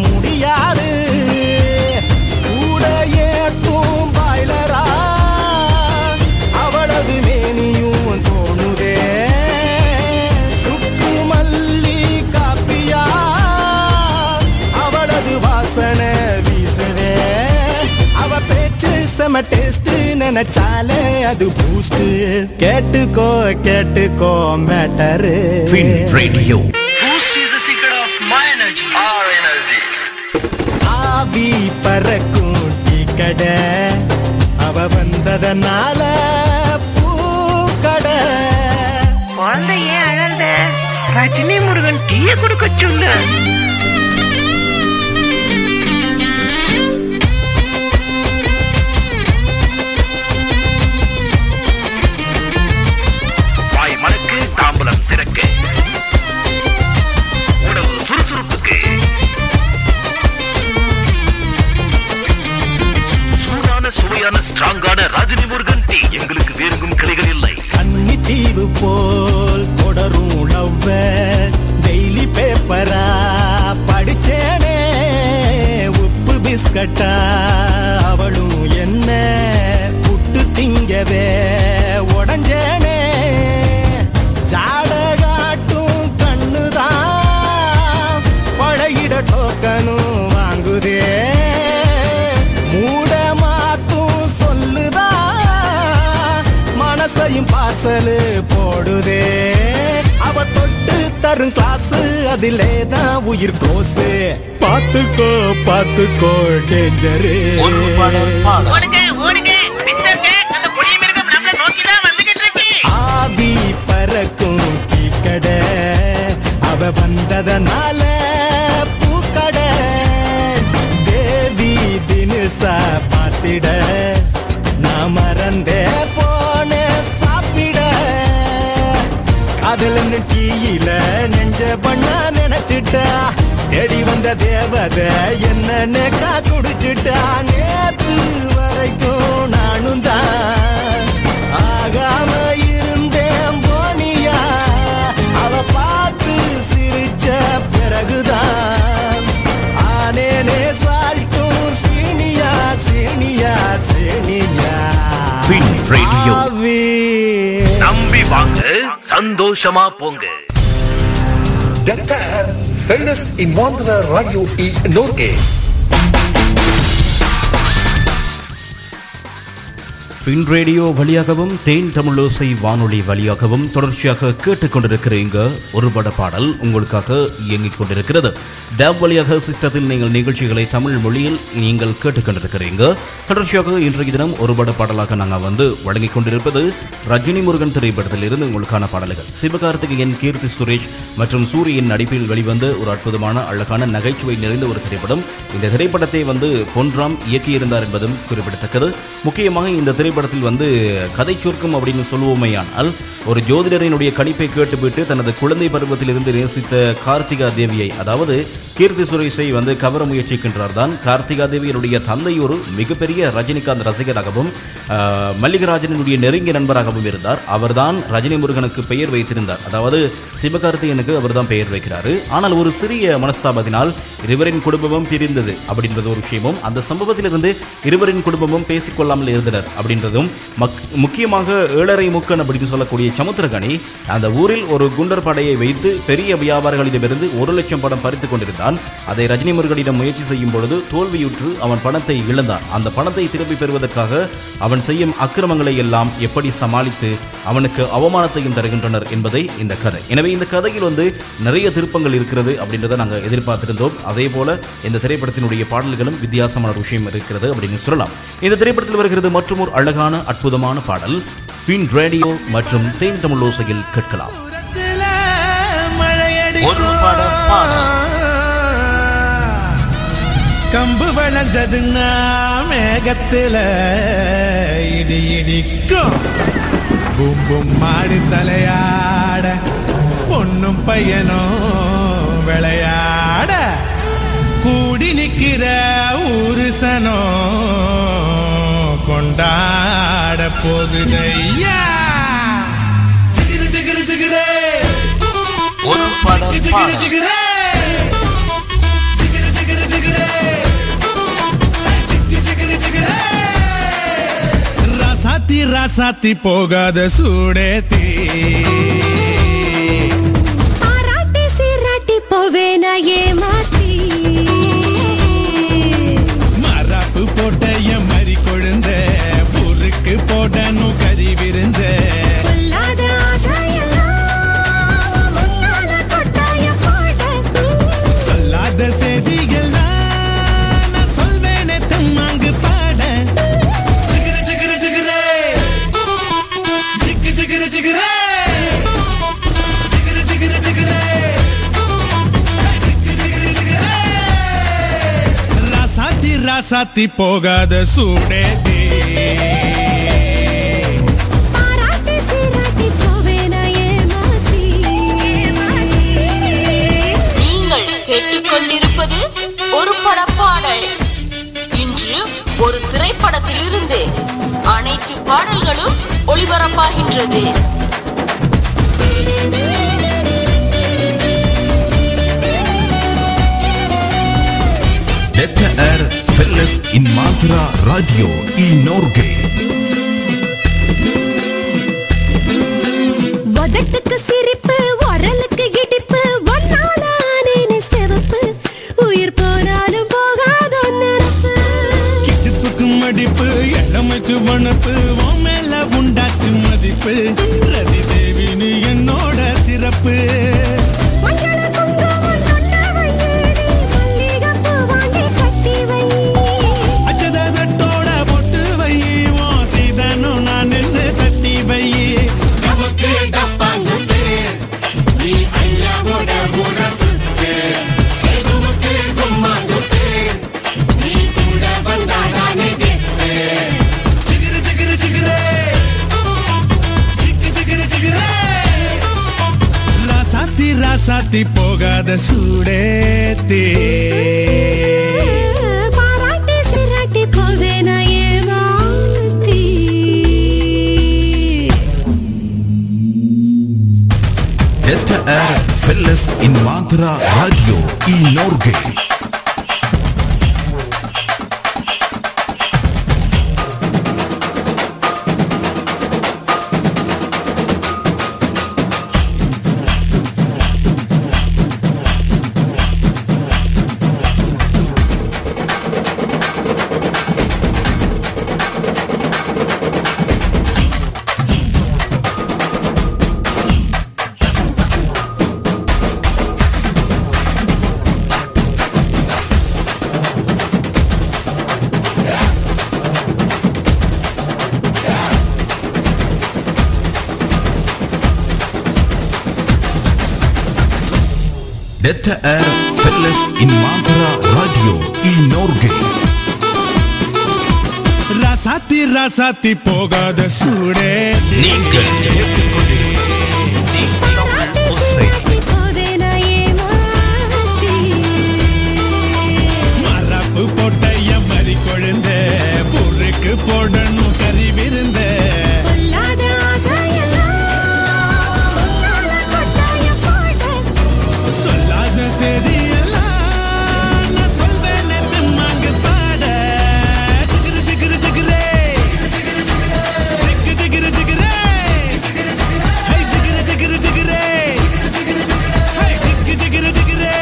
நம்ம டேஸ்ட் நினைச்சாலே அது பூஸ்ட் கேட்டுக்கோ கேட்டுக்கோ மேட்டரு Fin Radio. ஆவி பறக்கும் டீ கடை அவ வந்ததனால பூக்கடை குழந்தை ஏன் அழல்த ரஜினி முருகன் டீய கொடுக்க சொல்லு வாய் மணக்கு தாம்பலம் சிறக்கு உணவு சுறுசுறுப்புக்கு சூடான சுவையான ஸ்ட்ராங்கான ரஜினி முருகன் டீ எங்களுக்கு வேறெங்கும் கிளைகள் இல்லை கன்னி தீவு போல் தொடரும் லவ்வ டெய்லி பேப்பரா படிச்சேனே உப்பு பிஸ்கட்டா அவளும் என்ன புட்டு திங்கவே உடஞ்சேனே ஜாடகாட்டும் கண்ணுதான் பழகிட டோக்கனும் வாங்குதே மூட மாத்தும் சொல்லுதா மனசையும் பார்சலு போடுதே அவ தொட்டு தரும் கிளாஸ் அதிலே தான் உயிர் கோசு பாத்துக்கோ பாத்துக்கோ டேஞ்சரு ஒரு படம் பாடம் ஓடுங்க ஓடுங்க மிஸ்டர் கேக் அந்த புளிய மிருகம் நம்மள நோக்கி தான் வந்துகிட்டு இருக்கு ஆவி பறக்கும் கீக்கடை அவ வந்ததனால பூக்கடை தேவி தினுசா பார்த்திட நான் மறந்தே போன சாப்பிட காதலன்னு டீயில நெஞ்ச பண்ண நினைச்சிட்டா தேடி வந்த தேவதை என்னன்னு கா குடிச்சிட்டா நேத்து வரைக்கும் நானும் தான் ஆகாம இருந்தேன் போனியா அவ பார்த்து சிரிச்ச பிறகுதான் ஆனேனே சால்ட்டும் சீனியா சீனியா சீனியா Fin Radio. ஆவி. நம்பி வாங்க சந்தோஷமா போங்க Detta är Sveriges invandrarradio i Norge. Fin radio வழியாகவும் தேன் தமிழோசை வானொலி வழியாகவும் தொடர்ச்சியாக கேட்டுக்கொண்டிருக்கிறீங்க ஒரு பட பாடல் உங்களுக்காக இயங்கிக் கொண்டிருக்கிறது டேப் வழியாக சிஸ்டத்தில் நீங்கள் நிகழ்ச்சிகளை தமிழ் மொழியில் நீங்கள் கேட்டுக்கொண்டிருக்கிறீங்க தொடர்ச்சியாக இன்றைய தினம் ஒரு பட பாடலாக நாங்கள் வந்து வழங்கிக் கொண்டிருப்பது ரஜினி முருகன் திரைப்படத்தில் இருந்து உங்களுக்கான பாடல்கள் சிவகார்த்திகேயன் கீர்த்தி சுரேஷ் மற்றும் சூரியன் நடிப்பில் வெளிவந்த ஒரு அற்புதமான அழகான நகைச்சுவை நிறைந்த ஒரு திரைப்படம் இந்த திரைப்படத்தை வந்து பொன்ராம் இயக்கியிருந்தார் என்பதும் குறிப்பிடத்தக்கது முக்கியமாக இந்த திரைப்படத்தில் வந்து கதை சுருக்கம் அப்படின்னு சொல்லுவோமேயானால் ஒரு ஜோதிடரினுடைய கணிப்பை கேட்டுவிட்டு தனது குழந்தை பருவத்திலிருந்து நேசித்த கார்த்திகா தேவியை அதாவது கீர்த்தி சுரேஷை வந்து கவர முயற்சிக்கின்றார் தான் கார்த்திகா தேவியினுடைய தந்தை ஒரு மிகப்பெரிய ரஜினிகாந்த் ரசிகராகவும் ஆஹ், மல்லிகராஜனுடைய நெருங்கிய நண்பராகவும் இருந்தார் அவர்தான் ரஜினி முருகனுக்கு பெயர் வைத்திருந்தார் அதாவது சிவகார்த்திகனுக்கு அவர்தான் பெயர் வைக்கிறாரு ஆனால் ஒரு சிறிய மனஸ்தாபத்தினால் இருவரின் குடும்பமும் பிரிந்தது அப்படின்றது ஒரு விஷயமும் அந்த சம்பவத்திலிருந்து இருவரின் குடும்பமும் பேசிக்கொள்ளாமல் இருந்தனர் அப்படின்றதும் மக்- முக்கியமாக ஏழரை முக்கன் அப்படின்னு சொல்லக்கூடிய சமுத்திரகனி அந்த ஊரில் ஒரு குண்டர் படையை வைத்து பெரிய வியாபாரிகளிடமிருந்து ஒரு லட்சம் பணம் பறித்துக் கொண்டிருந்தான் அதை ரஜினி முருகனிடம் முயற்சி செய்யும் பொழுது தோல்வியுற்று அவன் பணத்தை இழந்தான் அந்த பணத்தை திருப்பி பெறுவதற்காக அவன் செய்யும் அக்கிரமங்களை எல்லாம் எப்படி சமாளித்து அவனுக்கு அவமானத்தையும் தருகின்றனர் என்பதை இந்த கதை எனவே இந்த கதையில் வந்து நிறைய திருப்பங்கள் இருக்கிறது அப்படின்றத நாங்கள் எதிர்பார்த்திருந்தோம் அதே போல இந்த திரைப்படத்தினுடைய பாடல்களும் வித்தியாசமான ஒரு விஷயம் இருக்கிறது அப்படின்னு சொல்லலாம் இந்த திரைப்படத்தில் வருகிறது மற்றும் ஒரு அழகான அற்புதமான பாடல் பின் ரேடியோ மற்றும் தேன் தமிழ் ஓசையில் கேட்கலாம் ஒரு படம் பாடம் கம்பு விளைஞ்சதுன்னா மேகத்துல இடி இடிக்கும் பூம் பூம் மாடி தலையாட பொண்ணும் பையனும் விளையாட கூடி நிக்கிற ஊருசனோ கொண்டாட போகுதையா சிகிரு சிகிரு சிகிரே ஒரு படம் சிகிரு பாடம் சிகிரே சிகிரு சிகிரு சிகிரே சிகிரு சிகிரு சிகிரே ராசாத்தி ராசாத்தி போகாத சூடேத்தி ஆராட்டி சீராட்டி போவேனா ஏமாத்தி மராப்பு போட்ட என் மறி கொழுந்த ராசாத்தி போகாத சூடேத்தி பாராட்டி சீராட்டி போவேனா ஏமாத்தி நீங்கள் கேட்டுக்கொண்டிருப்பது ஒரு படப்பாடல் இன்று ஒரு திரைப்படத்திலிருந்து அனைத்து பாடல்களும் ஒளிபரப்பாகின்றது Detta är Felles in Mantra Radio i Norge. உதட்டுக்கு சிரிப்பு உரலுக்கு இடிப்பு ஒன்னால ஆனேனே சிவப்பு உயிர் போனாலும் போகாத நினப்பு இடுப்புக்கு மடிப்பு இளமைக்கு வனப்பு உன் மேல உண்டாச்சு மதிப்பு ரதி தேவி நீ என்னோட சிறப்பு மஞ்சள குங்குமம் தொட்ட வையேடி மல்லிகைப்பூ வாங்கி கட்டி வை அச்சதத்தோட பொட்டு வை உன் சீதனும் நான் நின்று தட்டி வை நமக்கு டப்பாங்குத்து நீ ஐயாவோட ஊர சுத்து எதுவுக்கு கும்மாங்குத்து நீ கூட வந்தாடானே கெத்து சிகிரு சிகிரு சிகிரே சிக்கு சிகிரு சிகிரே ராசாத்தி ராசாத்தி போகாத சூடேத்தே பாராட்டி சிராட்டி போவேனா ஏமாத்தி Detta är Felles in Mantra Radio i Norge. Detta är Felles in Mantra Radio i Norge. ராசாத்தி ராசாத்தி போகாத சூடே நீங்கள் போவேனா ஏமாத்தி மரப்பு போட்டைய மறி கொழுந்த பொருக்கு போடணும் கறி விருந்த பொல்லாத ஆசையெல்லாம் உன்னால கொட்டாயம் போட சொல்லாத செய்தியெல்லாம் நான் சொல்வேன் தெம்மாங்க பாட ஜிகிரு ஜிகிரு ஜிகிரே ஜிகு ஜிகிரு ஜிகிரே ஹை ஜிகிரு ஜிகிரு ஜிகிரே ஹை ஜிகு ஜிகிரு ஜிகிரே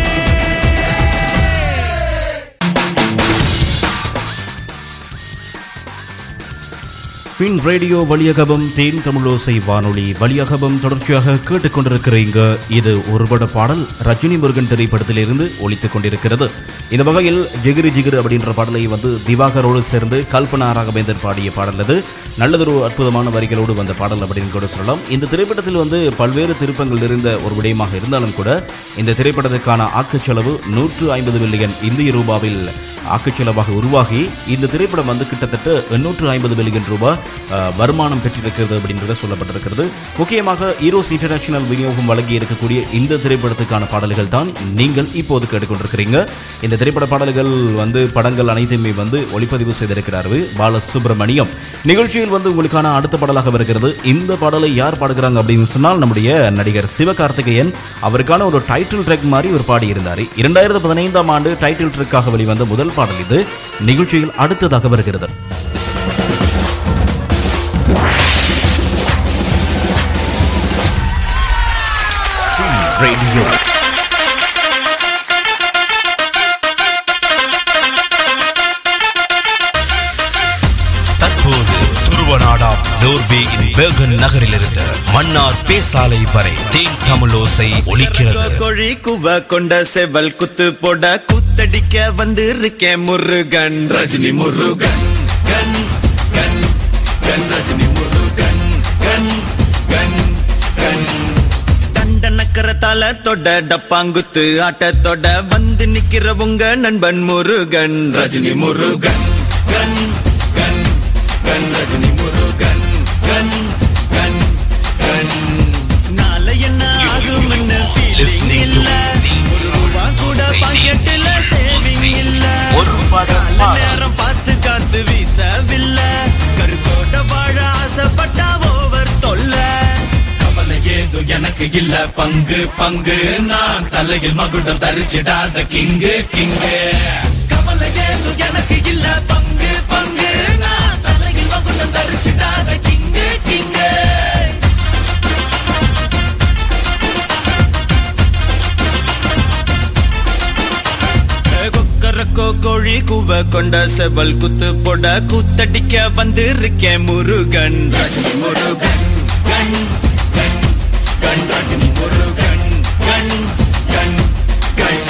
ஃபின் ரேடியோ வழியகபம் தேன் தமிழோசை வானொலி வழியகபம் தொடர்ச்சியாக கேட்டுக்கொண்டிருக்கிறீங்க இது ஒருபட பாடல் ரஜினி முருகன் திரைப்படத்திலிருந்து ஒலித்துக் கொண்டிருக்கிறது இந்த வகையில் ஜிகிரி ஜிகிரு அப்படின்ற பாடலை வந்து திவாகரோடு சேர்ந்து கல்பனா ராகவேந்தர் பாடிய பாடல் அது நல்லதொரு அற்புதமான வரிகளோடு வந்த பாடல் அப்படின்னு கூட சொல்லலாம் இந்த திரைப்படத்தில் வந்து பல்வேறு திருப்பங்கள் இருந்த ஒரு விடயமாக இருந்தாலும் கூட இந்த திரைப்படத்துக்கான ஆக்கச் செலவு நூற்று ஐம்பது மில்லியன் இந்திய ரூபாவில் ஆக்கச்செலவாக உருவாகி இந்த திரைப்படம் வந்து கிட்டத்தட்ட எண்ணூற்று ஐம்பது மில்லியன் ரூபாய் அஹ், வருமானம் பெற்றிருக்கிறது அப்படின்றத சொல்லப்பட்டிருக்கிறது முக்கியமாக ஈரோஸ் இன்டர்நேஷனல் விநியோகம் வழங்கி இருக்கக்கூடிய இந்த திரைப்படத்துக்கான பாடல்கள் தான் நீங்கள் இப்போது கேட்டுக்கொண்டிருக்கிறீங்க இந்த திரைப்பட பாடல்கள் வந்து படங்கள் அனைத்துமே வந்து ஒளிப்பதிவு செய்திருக்கிறார் பாலசுப்ரமணியம் நிகழ்ச்சியில் வந்து உங்களுக்கான அடுத்த பாடலாக வருகிறது இந்த பாடலை யார் பாடுகிறாங்க அப்படின்னு சொன்னால் நம்முடைய நடிகர் சிவகார்த்திகேயன் அவருக்கான ஒரு டைட்டில் ட்ராக் மாதிரி ஒரு பாடியிருந்தார் இரண்டாயிரத்து பதினைந்தாம் ஆண்டு டைட்டில் ட்ராக்காக வெளிவந்த முதல் பாடல் இது நிகழ்ச்சியில் அடுத்ததாக வருகிறது Radio. தற்போது துருவநாடாம் நோர்வேயின் பேர்கன் நகரிலிருந்து மன்னார் பேசாலை வரை தேன் தமிழோசை ஒலிக்கிறது கோழி குவ கொண்ட செவல் குத்து போட குத்தடிக்க வந்து இருக்கேன் முருகன் ரஜினி முருகன் கன் கன் கன் ரஜினி முருகன் கன் கன் கன் தண்ட நக்கரத்தால தொட டப்பாங்குத்து ஆட்டத்தொட வந்து வந்து நிக்கிற உங்க நண்பன் முருகன் ரஜினி முருகன் கன் கன் கன் ரஜினி முருகன் கன் கன் கன் நாளை என்ன ஆகும் என்ன ஃபீலிங் இல்ல ஒரு ரூபா கூட பாக்கெட்டுல சேவிங் இல்ல ஒரு நேரம் பார்த்து காத்து வீசவில்லை கருத்தோட வாழ ஆசைப்பட்டா ஓவர் தொல்லை கவலை ஏதோ எனக்கு இல்ல பங்கு பங்கு நான் தலையில் மகுடம் தரிச்சிடாத கிங்கு கிங்கு கவலை ஏதோ எனக்கு இல்ல பங்கு பங்கு நான் தலையில் மகுடம் தரிச்சிடாத கிங்கு கிங்கு கொக்கரக்கோ கோழி கூவ கொண்ட செவல் குத்து போட கூத்தடிக்க வந்து இருக்கேன் முருகன் ரஜினி முருகன் கண் கண் கண் ரஜினி முருகன் கண் கண் கண்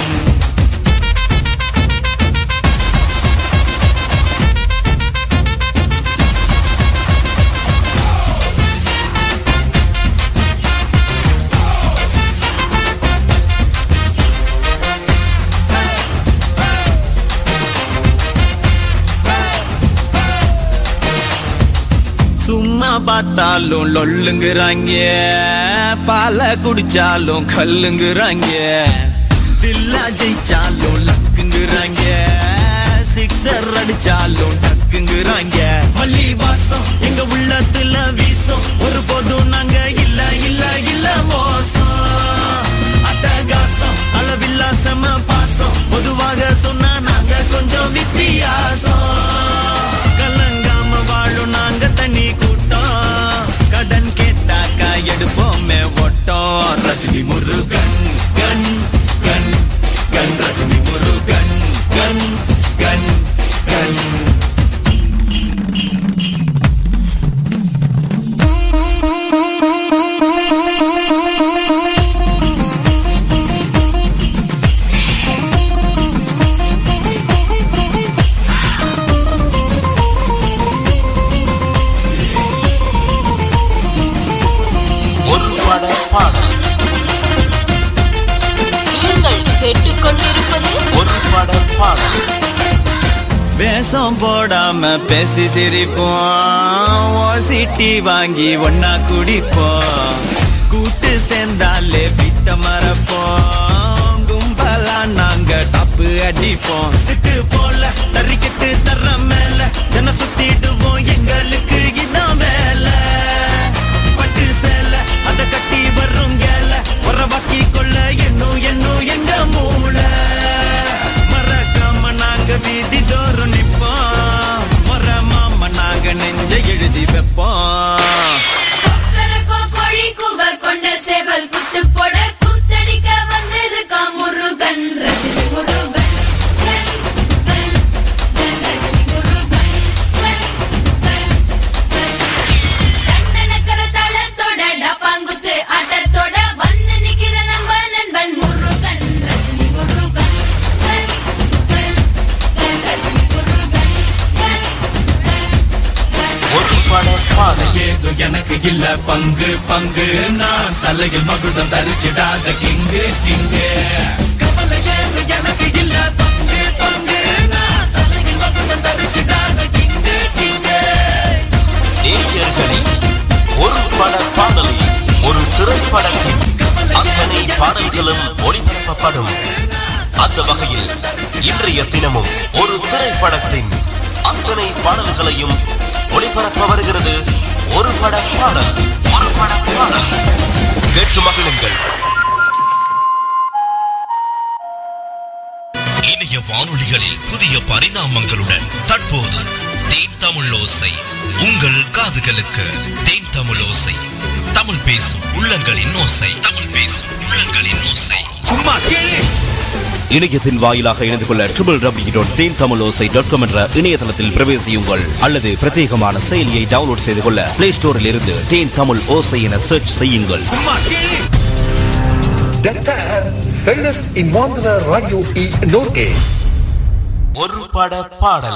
சும்மா பார்த்தாலும் லொல்லுங்கிறாங்க பால குடிச்சாலும் கல்லுங்கிறாங்க தில்லா ஜெயிச்சாலும் லக்குங்கிறாங்க சிக்ஸர் அடிச்சாலும் டக்குங்கிறாங்க மல்லி வாசம் எங்க உள்ளத்துல வீசும் ஒரு போதும் நாங்க இல்ல இல்ல இல்ல மோசம் அட்டகாசம் அளவில்லா செம பாசம் பொதுவாக சொன்னா நாங்க கொஞ்சம் வித்தியாசம் கலங்காம வாழும் நாங்க தனி கூட்டம் கடன் கேட்டாக்கா எடுப்போமே ஓட்டம் ரஜினி முருகன் கண் கண் கண் ரஜினி முருகன் கண் கண் கண் ஒரு பட பாடல் நீங்கள் கேட்டுக்கொண்டிருப்பது ஒரு பட பாடல் வேஷம் போடாம பேசி சிரிப்போம் ஓசிட்டி வாங்கி ஒன்னா குடிப்போம் கூட்டு சேர்ந்தாலே விட்ட மறப்போம் கும்பலா நாங்க டப்பு அடிப்போம் சிட்டு போல தறிக்கிட்டு தர்ற மேல ஜன சுத்திடுவோம் எங்களுக்கு இதான் வேலை பட்டு சேல அத கட்டி வரும் கேல உறவாக்கி கொள்ள என்னும் என்னும் எங்க மூளை மறக்காம நாங்க வீதி தோறும் நிப்போம் முற மாம நாங்க நெஞ்ச எழுதி வைப்போம் கொக்கரக்கோ கோழி கூவ கொண்ட சேவல் குத்து போட கூத்தடிக்க வந்திருக்கா முருகன் ரஜினி முருகன் கண், கண், கண் ரஜினி முருகன் கண், கண், கண். தண்டனக்கர தளத்தோட டப்பாங்குத்து ஆட்டத்தோட வந்து நிக்கிற நம்ம நண்பன் முருகன் ரஜினி முருகன் கண், கண், கண் ரஜினி முருகன் கண், கண், கண். ஒரு பட பாடல் ஏதோ எனக்கு இல்ல பங்கு பங்கு நான் தலையில் மகுடம் தரிச்சிடாத கிங்கு கிங்கு கவலை ஏதோ எனக்கு இல்ல பங்கு பங்கு நான் தலையில் மகுடம் தரிச்சிடாத கிங்கு கிங்கு நேயர்களே ஒரு பட பாடலை ஒரு திரைப்படத்தின் அத்தனை பாடல்களும் ஒளிபரப்பப்படும் அந்த வகையில் இன்றைய தினமும் ஒரு திரைப்படத்தின் அத்தனை பாடல்களையும் ஒளிபரப்ப வருகிறது ஒரு பட பாடல் ஒரு பட பாடல் கேட்டு மகிழுங்கள் இணைய வானொலிகளில் புதிய பரிணாமங்களுடன் தற்போது தேன் தமிழ் ஓசை உங்கள் காதுகளுக்கு தேன் தமிழ் ஓசை தமிழ் பேசும் உள்ளங்களின் ஓசை தமிழ் பேசும் உள்ளங்களின் ஓசை சும்மா கேளு இணையத்தின் வாயிலாக இணைந்து கொள்ள triple W dot Then Thamizhosai dot com என்ற இணையதளத்தில் பிரவேசியுங்கள் அல்லது பிரத்யேகமான செயலியை டவுன்லோட் செய்து கொள்ள பிளே ஸ்டோரில் இருந்து தேன் தமிழ் ஓசை என சர்ச் செய்யுங்கள் சும்மா கேளு Detta är Följes Invandrar Radio i Norge. ஒரு பட பாடல்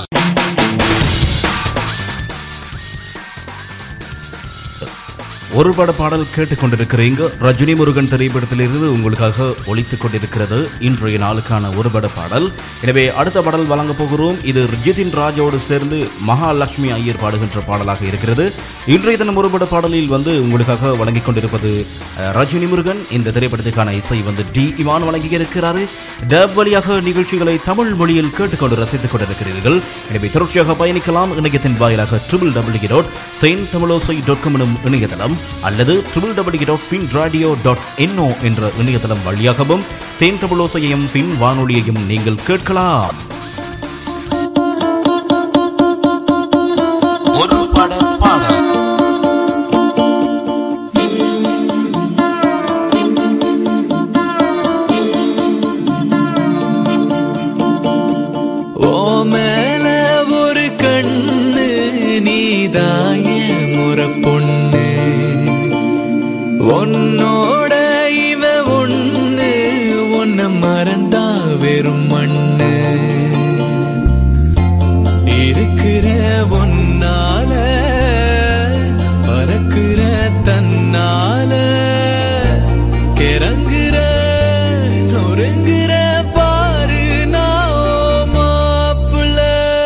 ஒரு பட பாடல் கேட்டுக்கொண்டிருக்கிறீங்க ரஜினி முருகன் திரைப்படத்திலிருந்து உங்களுக்காக ஒலித்துக் கொண்டிருக்கிறது இன்றைய நாளுக்கான ஒரு பட பாடல் எனவே அடுத்த பாடல் வழங்க போகிறோம் இது ரிஜிதின் ராஜோடு சேர்ந்து மகாலட்சுமி ஐயர் பாடுகின்ற பாடலாக இருக்கிறது இன்றைய தினம் ஒரு பட பாடலில் வந்து உங்களுக்காக வழங்கிக் கொண்டிருப்பது அஹ், ரஜினி முருகன் இந்த திரைப்படத்துக்கான இசை வந்து டி இமான் வழங்கி இருக்கிறாரு டப் வழியாக நிகழ்ச்சிகளை தமிழ் மொழியில் கேட்டுக்கொண்டு ரசித்துக் கொண்டிருக்கிறீர்கள் எனவே தொடர்ச்சியாக பயணிக்கலாம் இணையத்தின் வாயிலாக triple W dot Then Thamizhosai dot com எனும் இணையதளம் அல்லது triple W dot Fin radio dot N O என்ற இணையதளம் வழியாகவும் தேன் தமிழோசையையும் ஃபின் வானொலியையும் நீங்கள் கேட்கலாம் ஒரு பட பாடல் ஓ மேல ஒரு கண்ணு நீதாய முறை பொண்ணு உன்னோட இவ ஒண்ணு உன்னை மறந்தா வெறும் மண்ணு இருக்கிற ஒன்னால பறக்கிற தன்னால கிறங்குற நொறுங்குற பாரு நான் மாப்பிள்ள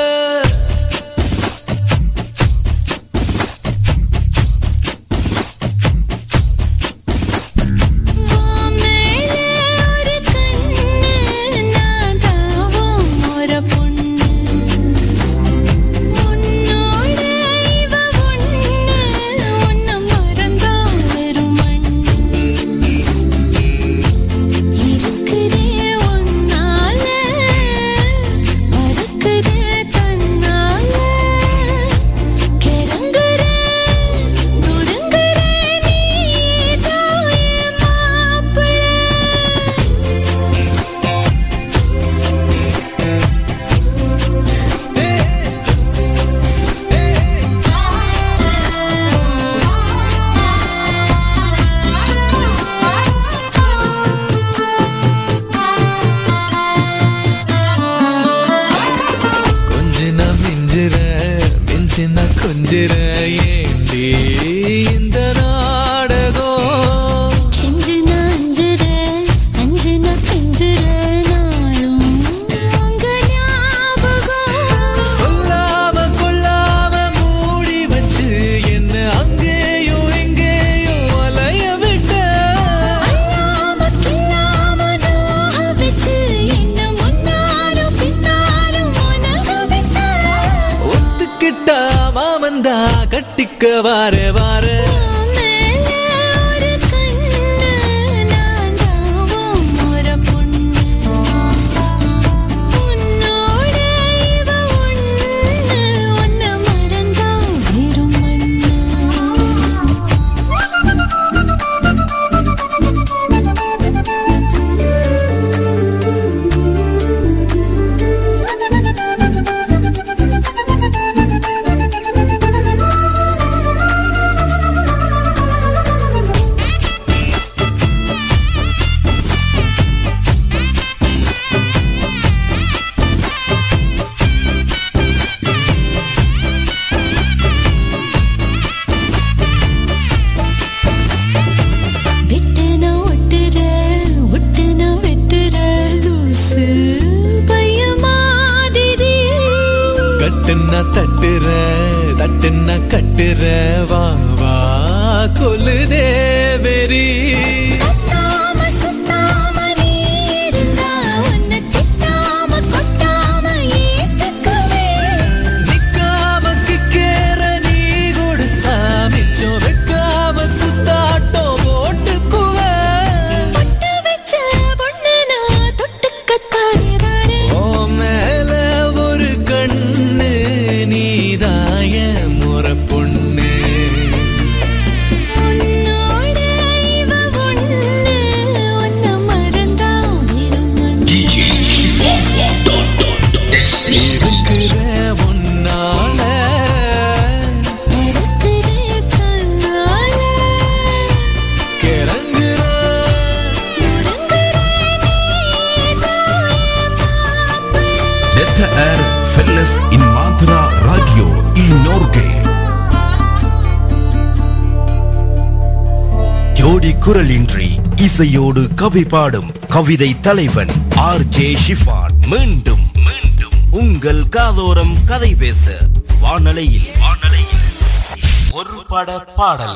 கொஞ்சின மிஞ்சிற மிஞ்சின கொஞ்சிற ஏண்டி இந்த நாடகம் சொல்லாம கொள்ளாம மூடி வச்சு என்ன அங்கேயும் எங்கேயும் அலைய விட்ட ஒத்துக்கிட்டா மாமந்தா கட்டிக்க வார வார கட்டுன்னா தட்டுற தட்டுன்னா கட்டுற வா வா கொல்லுதே வெறி நிக்காம கிக்கேற நீ கொடுத்தா மிச்சம் வைக்காம குத்தாட்டம் போட்டுக்குவ ஓ மேல ஒரு கண்ணு நீதாய முறை பொண்ணு உன்னோட இவ ஜோடி குரலின்றி இசையோடு கவி பாடும் கவிதை தலைவன் ஆர் ஜே ஷிஃபான் மீண்டும் மீண்டும் உங்கள் காதோரம் கதை பேச வானலையில் வானலையில் ஒரு பட பாடல்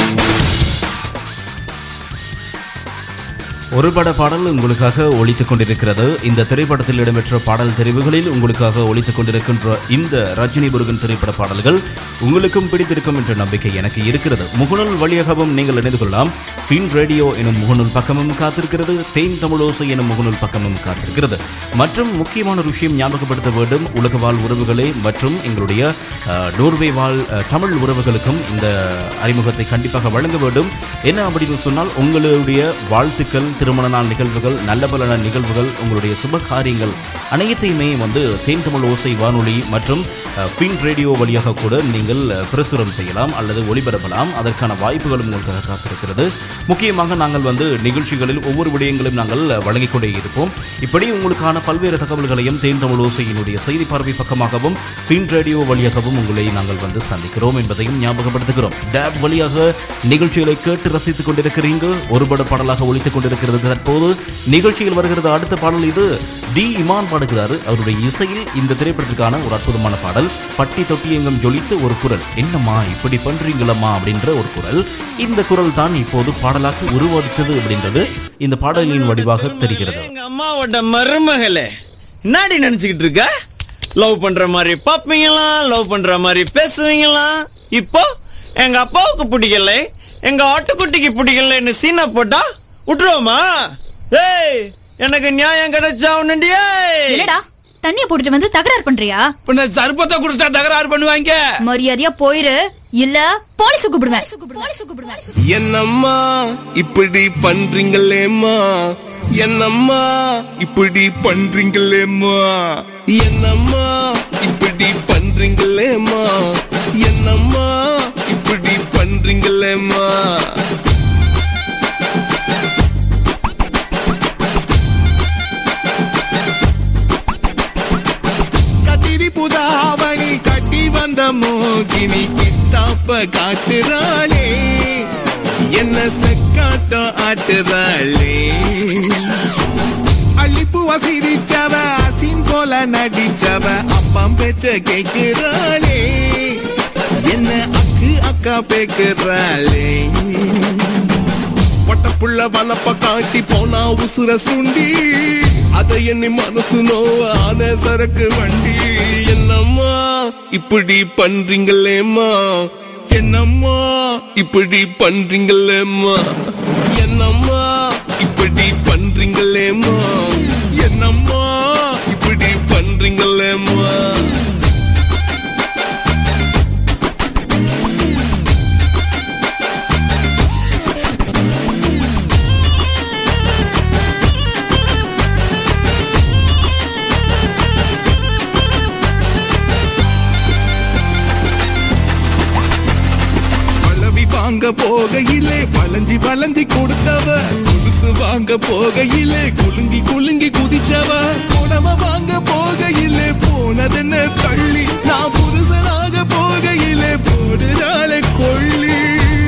ஒரு பட பாடல் உங்களுக்காக ஒழித்துக் கொண்டிருக்கிறது இந்த திரைப்படத்தில் இடம்பெற்ற பாடல் தெரிவுகளில் உங்களுக்காக ஒழித்துக் கொண்டிருக்கின்ற இந்த ரஜினி முருகன் திரைப்பட பாடல்கள் உங்களுக்கும் பிடித்திருக்கும் என்ற நம்பிக்கை எனக்கு இருக்கிறது முகநூல் வழியாகவும் நீங்கள் இணைந்து கொள்ளலாம் ஃபின் ரேடியோ எனும் முகநூல் பக்கமும் காத்திருக்கிறது தேன் தமிழோசை எனும் முகநூல் பக்கமும் காத்திருக்கிறது மற்றும் முக்கியமான ஒரு விஷயம் ஞாபகப்படுத்த வேண்டும் உலக வாழ் உறவுகளே மற்றும் எங்களுடைய அஹ், நோர்வே வாழ் அஹ், தமிழ் உறவுகளுக்கும் இந்த அறிமுகத்தை கண்டிப்பாக வழங்க வேண்டும் என்ன அப்படின்னு சொன்னால் உங்களுடைய வாழ்த்துக்கள் திருமண நாள் நிகழ்வுகள் நல்ல பல நிகழ்வுகள் உங்களுடைய சுப காரியங்கள் அனைத்தையுமே வந்து தேன் தமிழ் ஓசை வானொலி மற்றும் அஹ், ஃபின் ரேடியோ வழியாக கூட நீங்கள் அஹ், பிரசுரம் செய்யலாம் அல்லது ஒளிபரப்பலாம் அதற்கான வாய்ப்புகளும் உங்களுக்காக காத்திருக்கிறது முக்கியமாக நாங்கள் வந்து நிகழ்ச்சிகளில் ஒவ்வொரு விடயங்களும் நாங்கள் அஹ், வழங்கிக் கொண்டே இருப்போம் இப்படி உங்களுக்கான பல்வேறு தகவல்களையும் தேன் தமிழ் ஓசையினுடைய செய்தி பார்வை பக்கமாகவும் ஃபின் ரேடியோ வழியாகவும் உங்களை நாங்கள் வந்து சந்திக்கிறோம் என்பதையும் ஞாபகப்படுத்துகிறோம் டேப் வழியாக நிகழ்ச்சிகளை கேட்டு ரசித்துக் கொண்டிருக்கிறீங்க ஒருபட பாடலாக ஒழித்துக் கொண்டிருக்கிறது தற்போது நிகழ்ச்சியில் வருகிறது அடுத்த பாடல் இது டி இமான் பாடுகிறாரு அவருடைய இசையில் இந்த திரைப்படத்திற்கான ஒரு அற்புதமான பாடல் பட்டி தொட்டி எங்கும் ஜொலித்து ஒரு குரல் என்னம்மா இப்படி பண்றீங்களம்மா அப்படின்ற ஒரு குரல் இந்த குரல் தான் இப்போது பாடலாக உருவாதித்தது அப்படின்றது இந்த பாடலின் வடிவாக தெரிகிறது எங்க அம்மாவோட மருமகளே என்னடி நினைச்சுக்கிட்டு இருக்க லவ் பண்ற மாதிரி பாப்பீங்களா லவ் பண்ற மாதிரி பேசுவீங்களா இப்போ எங்க அப்பாவுக்கு பிடிக்கல எங்க ஆட்டுக்குட்டிக்கு பிடிக்கலன்னு சீனா போட்டா விட்டுருவோமா ஏய் எனக்கு நியாயம் கிடைச்சா உன்னுண்டியே என்னடா தண்ணிய போட்டுட்டு வந்து தகராறு பண்றியா பின்ன சர்பத்தை குடிச்சா தகராறு பண்ணுவாங்க மரியாதையா போயிரு இல்ல போலீஸ் கூப்பிடுவேன் போலீஸ் கூப்பிடுவேன் என்னம்மா இப்படி பண்றீங்களேம்மா என்னம்மா இப்படி பண்றீங்களேம்மா என்னம்மா இப்படி பண்றீங்களேம்மா என்னம்மா இப்படி பண்றீங்களேம்மா கத்திரி புதாவணி கட்டி வந்த மோகினி கித்தாப்ப காட்டுறாளே என்ன செக்காட்டம் ஆட்டுறாளே அள்ளிப்பூவ சிரிச்சவ அசின் போல நடிச்சவ அப்பம் பேச்ச கேக்குறாளே என்ன அக்கு அக்கா பேக்குறாளே பட்டப்புள்ள வனப்ப காட்டி போனா உசுர சுண்டி அத எண்ணி மனசு நோவான சரக்கு வண்டி என்னம்மா இப்படி பண்றீங்களேம்மா என்னம்மா இப்படி பண்றீங்களேம்மா என்னம்மா இப்படி பண்றீங்களேம்மா என்னம்மா இப்படி பண்றீங்களேம்மா பழவி வாங்க போகையிலே வளைஞ்சி வளைஞ்சி கொடுத்தவ குடிசு வாங்க போகையிலே குலுங்கி குலுங்கி குதிச்சவ புடவ வாங்க போகையிலே போனதென்ன தள்ளி நான் புருஷனாக போகையிலே போடுறாளே கொள்ளி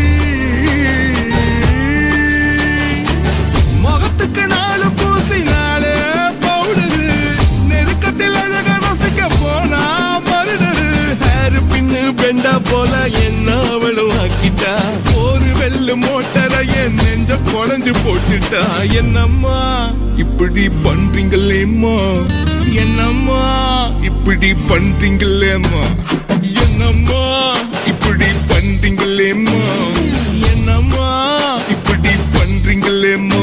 முகத்துக்கு நாலு பூசினாலே பவுடரு நெருக்கத்தில் அழக ரசிக்க போனா மருடரு ஹேர் பின்னு பெண்டா போல என்ன அவளும் ஆக்கிட்டா ஒரு வெள்ளு மோட்டரை என் நெஞ்ச குழஞ்சு போட்டுட்டா என்னம்மா இப்படி பண்றீங்களேம்மா என்னம்மா இப்படி பண்றீங்களேம்மா என்னம்மா இப்படி பண்றீங்களேம்மா என்னம்மா இப்படி பண்றீங்களேம்மா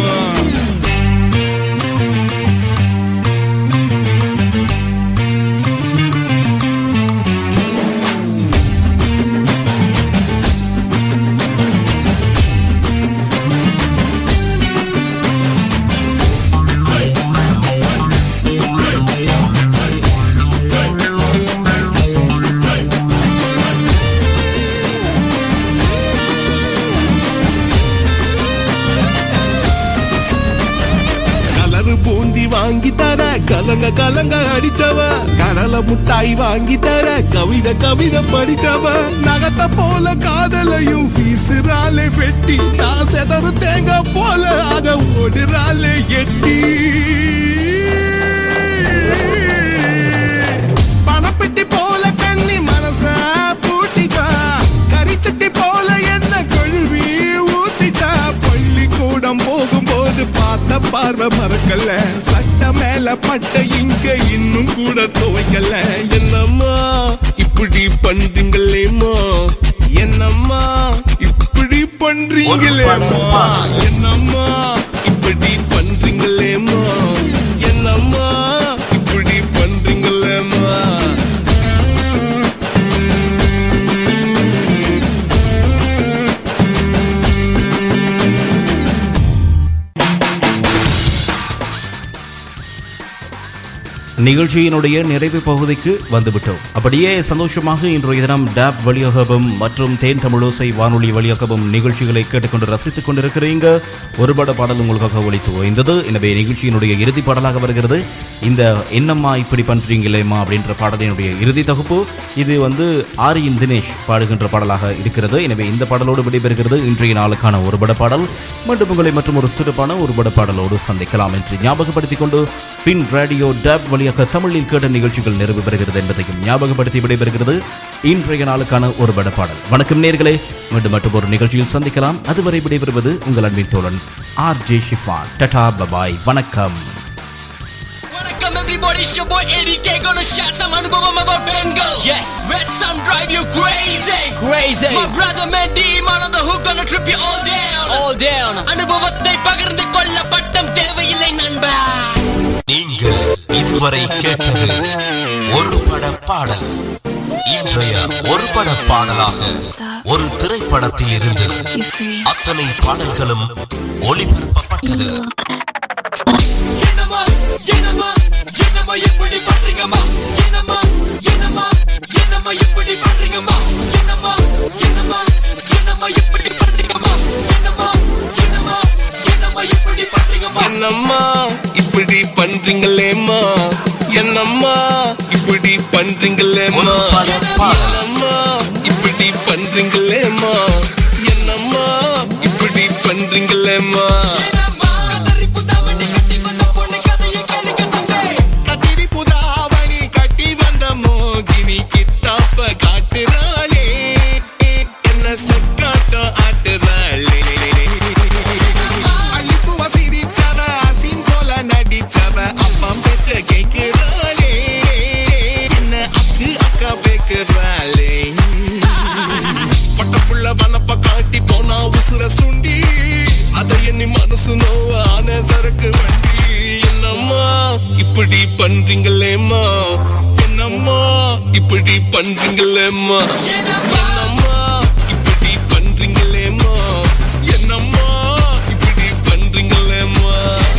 கலரு பூந்தி வாங்கி தர கலங்க கலங்க அடிச்சவ கடலை முட்டாய் வாங்கி தர கவிதை கவிதை படிச்சவ நகத்த போல காதலையும் வீசுறாளே வெட்டி நான் செதற செதவு தேங்காய் போல ஆக ஓடுறாளே எட்டி பணப்பெட்டி போல கண்ணி மனச பூட்டிட்டா கரிச்சட்டி போல என்ன கொழுவி ஊத்திட்டா பள்ளிக்கூடம் போகும்போது பார்த்த பார்வை மறக்கல சட்ட மேல பட்ட இங்க இன்னும் கூட துவைக்கல என்னம்மா இப்படி பண்றீங்களேம்மா என்னம்மா இப்படி பண்றீங்களேம்மா என்னம்மா இப்படி பண்றீங்களேம்மா என்னம்மா இப்படி பண்றீங்களேம்மா நிகழ்ச்சியினுடைய நிறைவு பகுதிக்கு வந்துவிட்டோம் அப்படியே சந்தோஷமாக இன்றைய தினம் டேப் வழியாகவும் மற்றும் தேன் தமிழோசை வானொலி வழியாகவும் நிகழ்ச்சிகளை கேட்டுக்கொண்டு ரசித்துக் கொண்டிருக்கிறீங்க ஒருபட பாடல் உங்களுக்காக ஒழித்து ஓய்ந்தது எனவே நிகழ்ச்சியினுடைய இறுதி பாடலாக வருகிறது இந்த என்னம்மா இப்படி பண்றீங்களேம்மா அப்படின்ற பாடலினுடைய இறுதி தொகுப்பு இது வந்து ஆரியின் தினேஷ் பாடுகின்ற பாடலாக இருக்கிறது எனவே இந்த பாடலோடு விடைபெறுகிறது இன்றைய நாளுக்கான ஒருபட பாடல் மீண்டும் உங்களை மற்றும் ஒரு சிறப்பான ஒருபட பாடலோடு சந்திக்கலாம் என்று ஞாபகப்படுத்திக் கொண்டு ஃபின் ரேடியோ டேப் வழியாக தமிழில் கேட்ட நிகழ்ச்சிகள் நிறைவு பெறுகிறது என்பதையும் ஞாபகப்படுத்தி விடைபெறுகிறது இன்றைய நாளுக்கான ஒரு பட பாடல் வணக்கம் நேர்களே மீண்டும் மட்டும் ஒரு நிகழ்ச்சியில் சந்திக்கலாம் அதுவரை விடைபெறுவது உங்கள் அன்பின் தோழன் R J Shifan tata bye bye வணக்கம் Welcome everybody, it's your boy Eddie K. Gonna share some Anubhavam about Bengal. Yes. Let some drive you crazy. Crazy. My brother Mandy, man on the hook, gonna trip you all down. All down. அனுபவத்தை பகிர்ந்து கொள்ள பட்டம் தேவையில்லை நண்பா நீங்கள் இதுவரை கேட்டது ஒரு பட பாடல் இன்றைய ஒரு பட பாடலாக ஒரு திரைப்படத்தில் இருந்து அத்தனை பாடல்களும் ஒளிபரப்பப்பட்டது என்னம்மா என்னம்மா என்னம்மா எப்படி பண்றீங்கம்மா என்னம்மா என்னம்மா என்னம்மா எப்படி பண்றீங்கம்மா என்னம்மா என்னம்மா என்னம்மா எப்படி பண்றீங்கம்மா என்னம்மா என்னம்மா என்னம்மா எப்படி பண்றீங்கம்மா என்னம்மா இப்படி பண்றீங்களேம்மா என்னம்மா இப்படி பண்றீங்களேம்மா என்னம்மா இப்படி பண்றீங்களேம்மா என்னம்மா இப்படி பண்றீங்களேம்மா கத்திரி புதாவணி கட்டி வந்த மோகினி கித்தாப்ப காட்டுறாளே என்ன சொக்காட்டம் ஆட்டுறாளே அழிப்புவ சிரிச்சவ அசின் போல நடிச்சவ அப்பா பேச்ச கேட்கிறாளே என்ன அக்கு அக்கா பேக்குறாளே பட்டப்புள்ள வனப்ப காட்டி போனா உசுர சுண்டி அதை எண்ணி மனசு நோவ ஆன சரக்கு வண்டி என்னம்மா இப்படி பண்றீங்களேம்மா என்னம்மா இப்படி பண்றீங்களேம்மா என்னம்மா இப்படி பண்றீங்களேம்மா என்னம்மா இப்படி பண்றீங்களேம்மா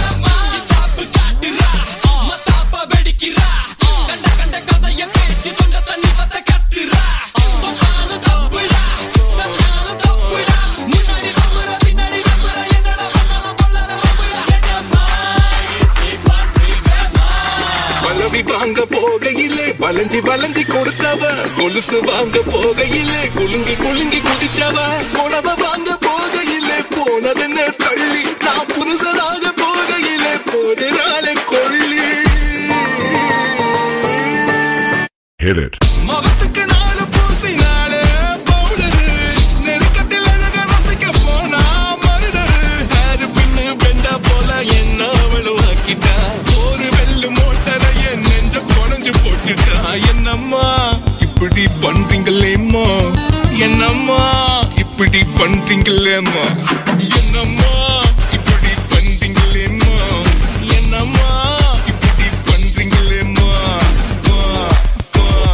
பலவி வாங்க போகையிலே வளைஞ்சி வளைஞ்சி கொடுத்தவ கொலுசு வாங்க போகையிலே குலுங்கி குலுங்கி குடிச்சவ புடவ வாங்க போகையிலே போனதென்ன தள்ளி நான் புருஷனாக போகையிலே போகிறாளே கொள்ளி Hit it. முகத்துக்கு நாலு பூசினாலே பவுடரு நெருக்கத்தில் அழக ரசிக்க போனா மருடரு ஹேரு பின்னு பெண்டா போல என்ன அவளும் ஆக்கிட்டா ஒரு வெள்ளு மோட்டரை என் நெஞ்ச குடஞ்சு போட்டுட்டா என்னம்மா இப்படி பண்றீங்களேம்மா என்னம்மா இப்படி பண்றீங்களேம்மா என்னம்மா இப்படி பண்றீங்களேம்மா என்னம்மா இப்படி பண்றீங்களேம்மா வா, வா.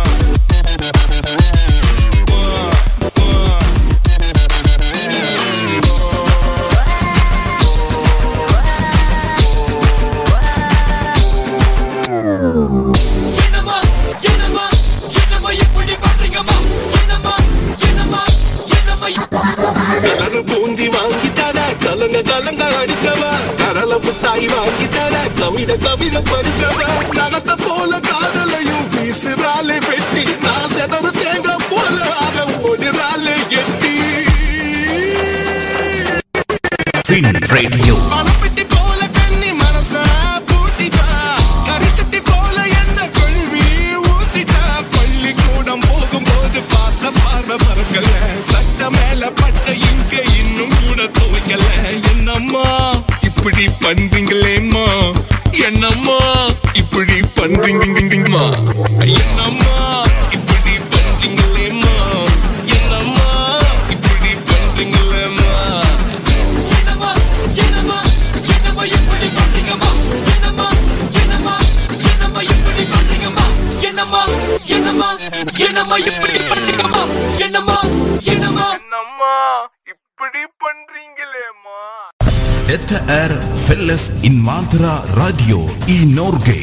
என்னம்மா என்னம்மா என்னம்மா எப்படி பண்றீங்கம்மா என்னம்மா என்னம்மா என்னம்மா கலரு பூந்தி வாங்கி தர கலங்க கலங்க அடிச்சவ கடல புத்தாய் வாங்கி தர கவிதை கவிதை படிச்சவ நகத்த போல காதலையும் வீசுறாளே வெட்டி நான் செதவு தேங்காய் போல ஆக ஓடுறாளே எட்டி Fin Radio. மணப்பெட்டி போல கண்ணி மனச பூட்டிட்டா கரிச்சட்டி போல என்ன கொழுவி ஊத்திட்டா பள்ளிக்கூடம் போகும்போது பார்த்த பார்வை பறக்கல சட்ட மேல பட்ட இங்க இன்னும் கூட துவைக்கல என்னம்மா இப்படி பண்றீங்களேம்மா என்னம்மா இப்படி பண்றீங்கம்மா என்னம்மா இப்படி பண்றீங்களேம்மா என்னம்மா இப்படி பண்றீங்களேம்மா என்னம்மா என்னம்மா என்னம்மா எப்படி பண்றீங்கம்மா என்னம்மா என்னம்மா என்னம்மா எப்படி பண்றீங்கம்மா என்னம்மா என்னம்மா என்னம்மா எப்படி பண்றீங்கம்மா என்னம்மா என்னம்மா என்னம்மா இப்படி பண்றீங்களேம்மா Detta är Felles Invandrara Radio i Norge.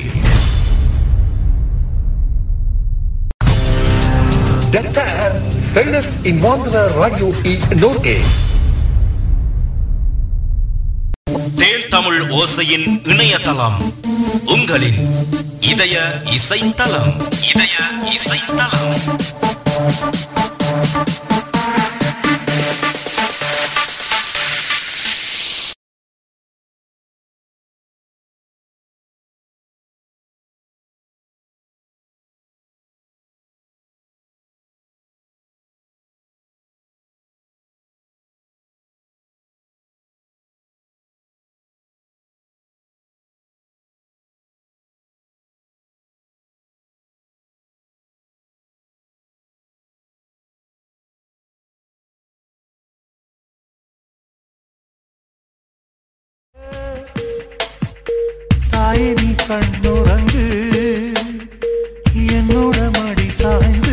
Detta är Felles Invandrara Radio i Norge. தேல் தமிழ் ஓசையின் இணையதளம் உங்களின் இதய இசைத்தலம் இதய இசைத்தலம் தாயே நீ கண்ணுறங்கு என்னோட மடி சாய்ந்து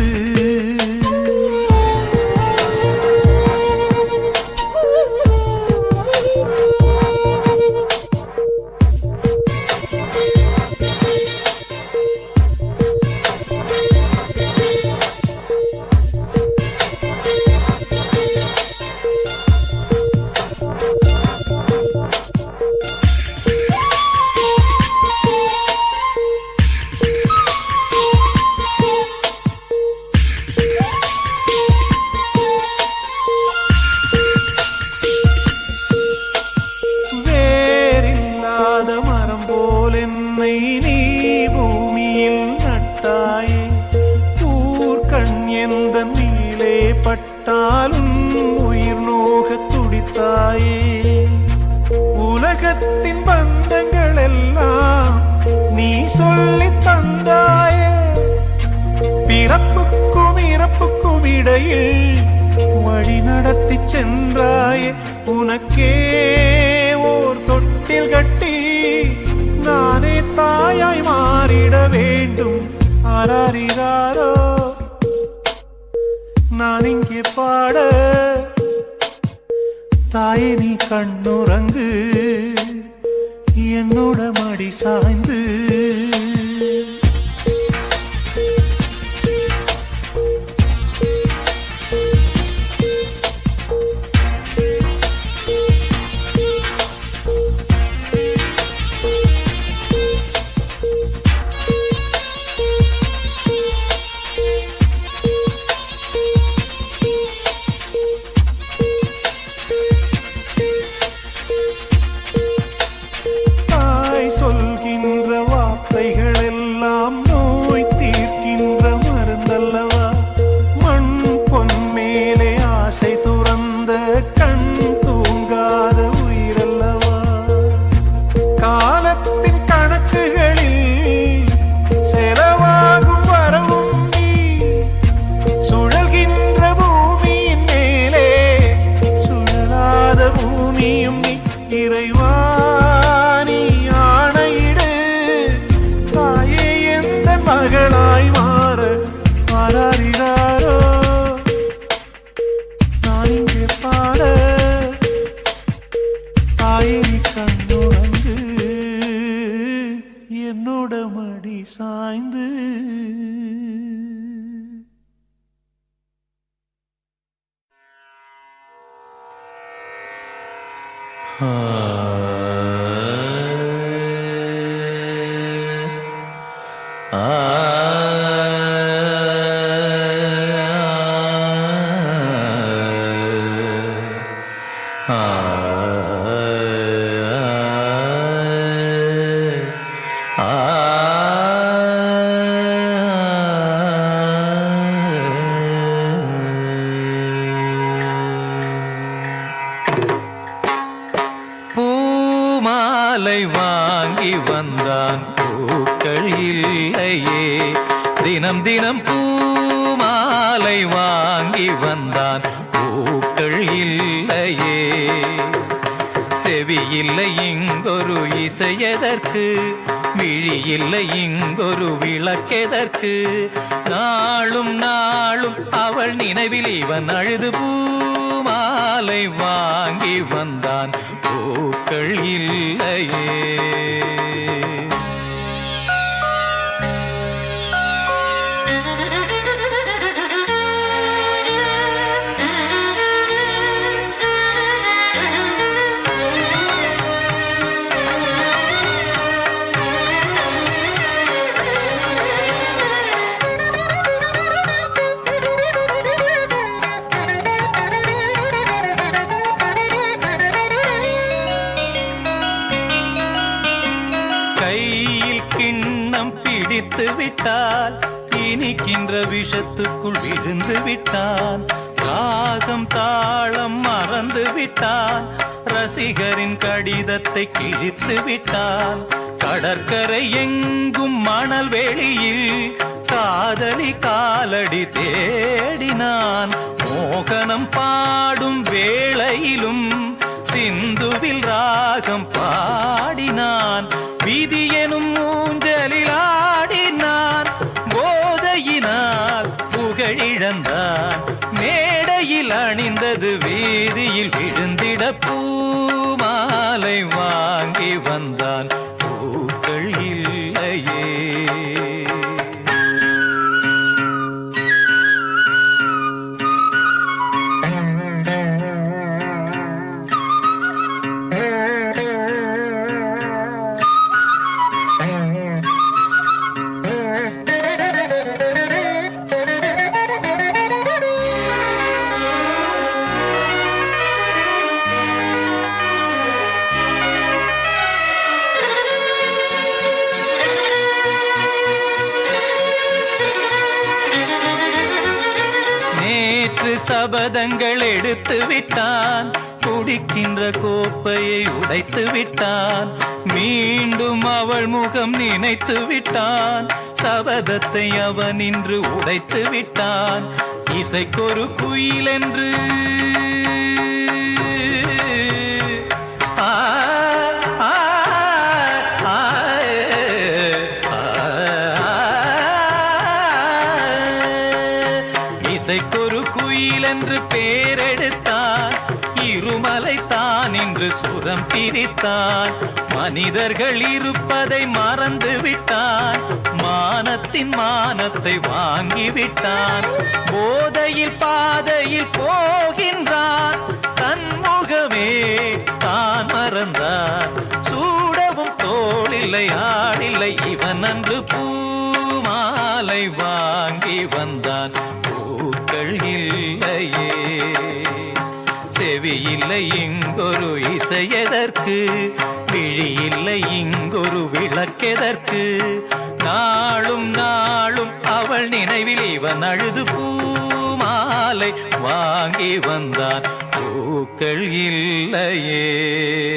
வேறில்லாத மரம் போல் என்னை நீ பூமியில் நட்டாயே ஊர்கண் எந்த நீலே பட்டாலும் உயிர் நோக துடித்தாயே உலகத்தின் பந்தங்கள் எல்லாம் நீ சொல்லி தந்தாயே பிறப்புக்கும் இறப்புக்கும் இடையில் வழி நடத்தி சென்றாயே உனக்கே ஓர் தொட்டில் கட்டி நானே தாயாய் மாறிட வேண்டும் ஆராரிராரோ நான் இங்கே பாட தாயே நீ கண்ணுறங்கு என்னோட மடி சாய்ந்து தாய் சொல்கின்ற வார்த்தைகள் எல்லாம் நோய் தீர்க்கின்ற மருந்தல்லவா மண் பொன் மேலே ஆசை துறந்த கண் தூங்காத உயிரல்லவா காலத்தின் கணக்குகளில் செலவாகும் வரவும் நீ சுழல்கின்ற பூமியின் மேலே சுழலாத பூமியும் நீ இறைவா நீ ஆணையிடு தாயே எந்த மகளாய் மாற மாறாரிடாரோ நான் இங்கே பாட தாயே நீ கண்ணுறங்கு என்னோட மடி சாய்ந்து ஆ மாலை வாங்கி வந்தான் பூக்கள் இல்லையே தினம் தினம் பூ மாலை வாங்கி வந்தான் பூக்கள் இல்லையே செவி இல்லை இங்கொரு இசையதற்கு விழி இல்லை இங்கொரு விளக்கெதற்கு நாளும் நாளும் அவள் நினைவில் இவன் அழுது பூமாலை வாங்கி வந்தான் பூக்கள் இல்லையே கையில் கிண்ணம் பிடித்து விட்டால் இனிக்கின்ற விஷத்துக்குள் விழுந்து விட்டான் ராகம் தாளம் மறந்து விட்டான் ரசிகரின் கடிதத்தை கிழித்து விட்டான் கடற்கரை எங்கும் மணல் வெளியில் காதலி காலடி தேடினான் மோகனம் பாடும் வேளையிலும் சிந்துவில் ராகம் பாடினான் விதி எனும் ஊஞ்சலில் ஆடினான் போதையினால் புகழிழந்தான் மேடையில் அணிந்தது வீதியில் விழுந்திட பூமாலை வாங்கி வந்தான் பூக்கள் இல்லையே நேற்று சபதங்கள் எடுத்து விட்டான் குடிக்கின்ற கோப்பையை உடைத்து விட்டான் மீண்டும் அவள் முகம் நினைத்து விட்டான் சபதத்தை அவன் இன்று உடைத்து விட்டான் இசைக்கொரு குயில் என்று ஆ, ஆ, ஆ, இசைக்கொரு குயில் என்று பேரெடுத்தான் இருமலை தான் என்று சுரம் பிரித்தான் மனிதர்கள் இருப்பதை மறந்து விட்டான் மானத்தின் மானத்தை வாங்கி விட்டான் போதையில் பாதையில் போகின்றான் தன்முகமே தான் மறந்தான் சூடவும் தோளில்லை ஆடில்லை இவன் அன்று பூமாலை வாங்கி வந்தான் பூக்கள் இல்லையே செவி இல்லை இங்கொரு இசையதற்கு விழி இல்லை இங்கொரு விளக்கெதற்கு நாளும் நாளும் அவள் நினைவில் இவன் அழுது பூமாலை வாங்கி வந்தான் பூக்கள் இல்லையே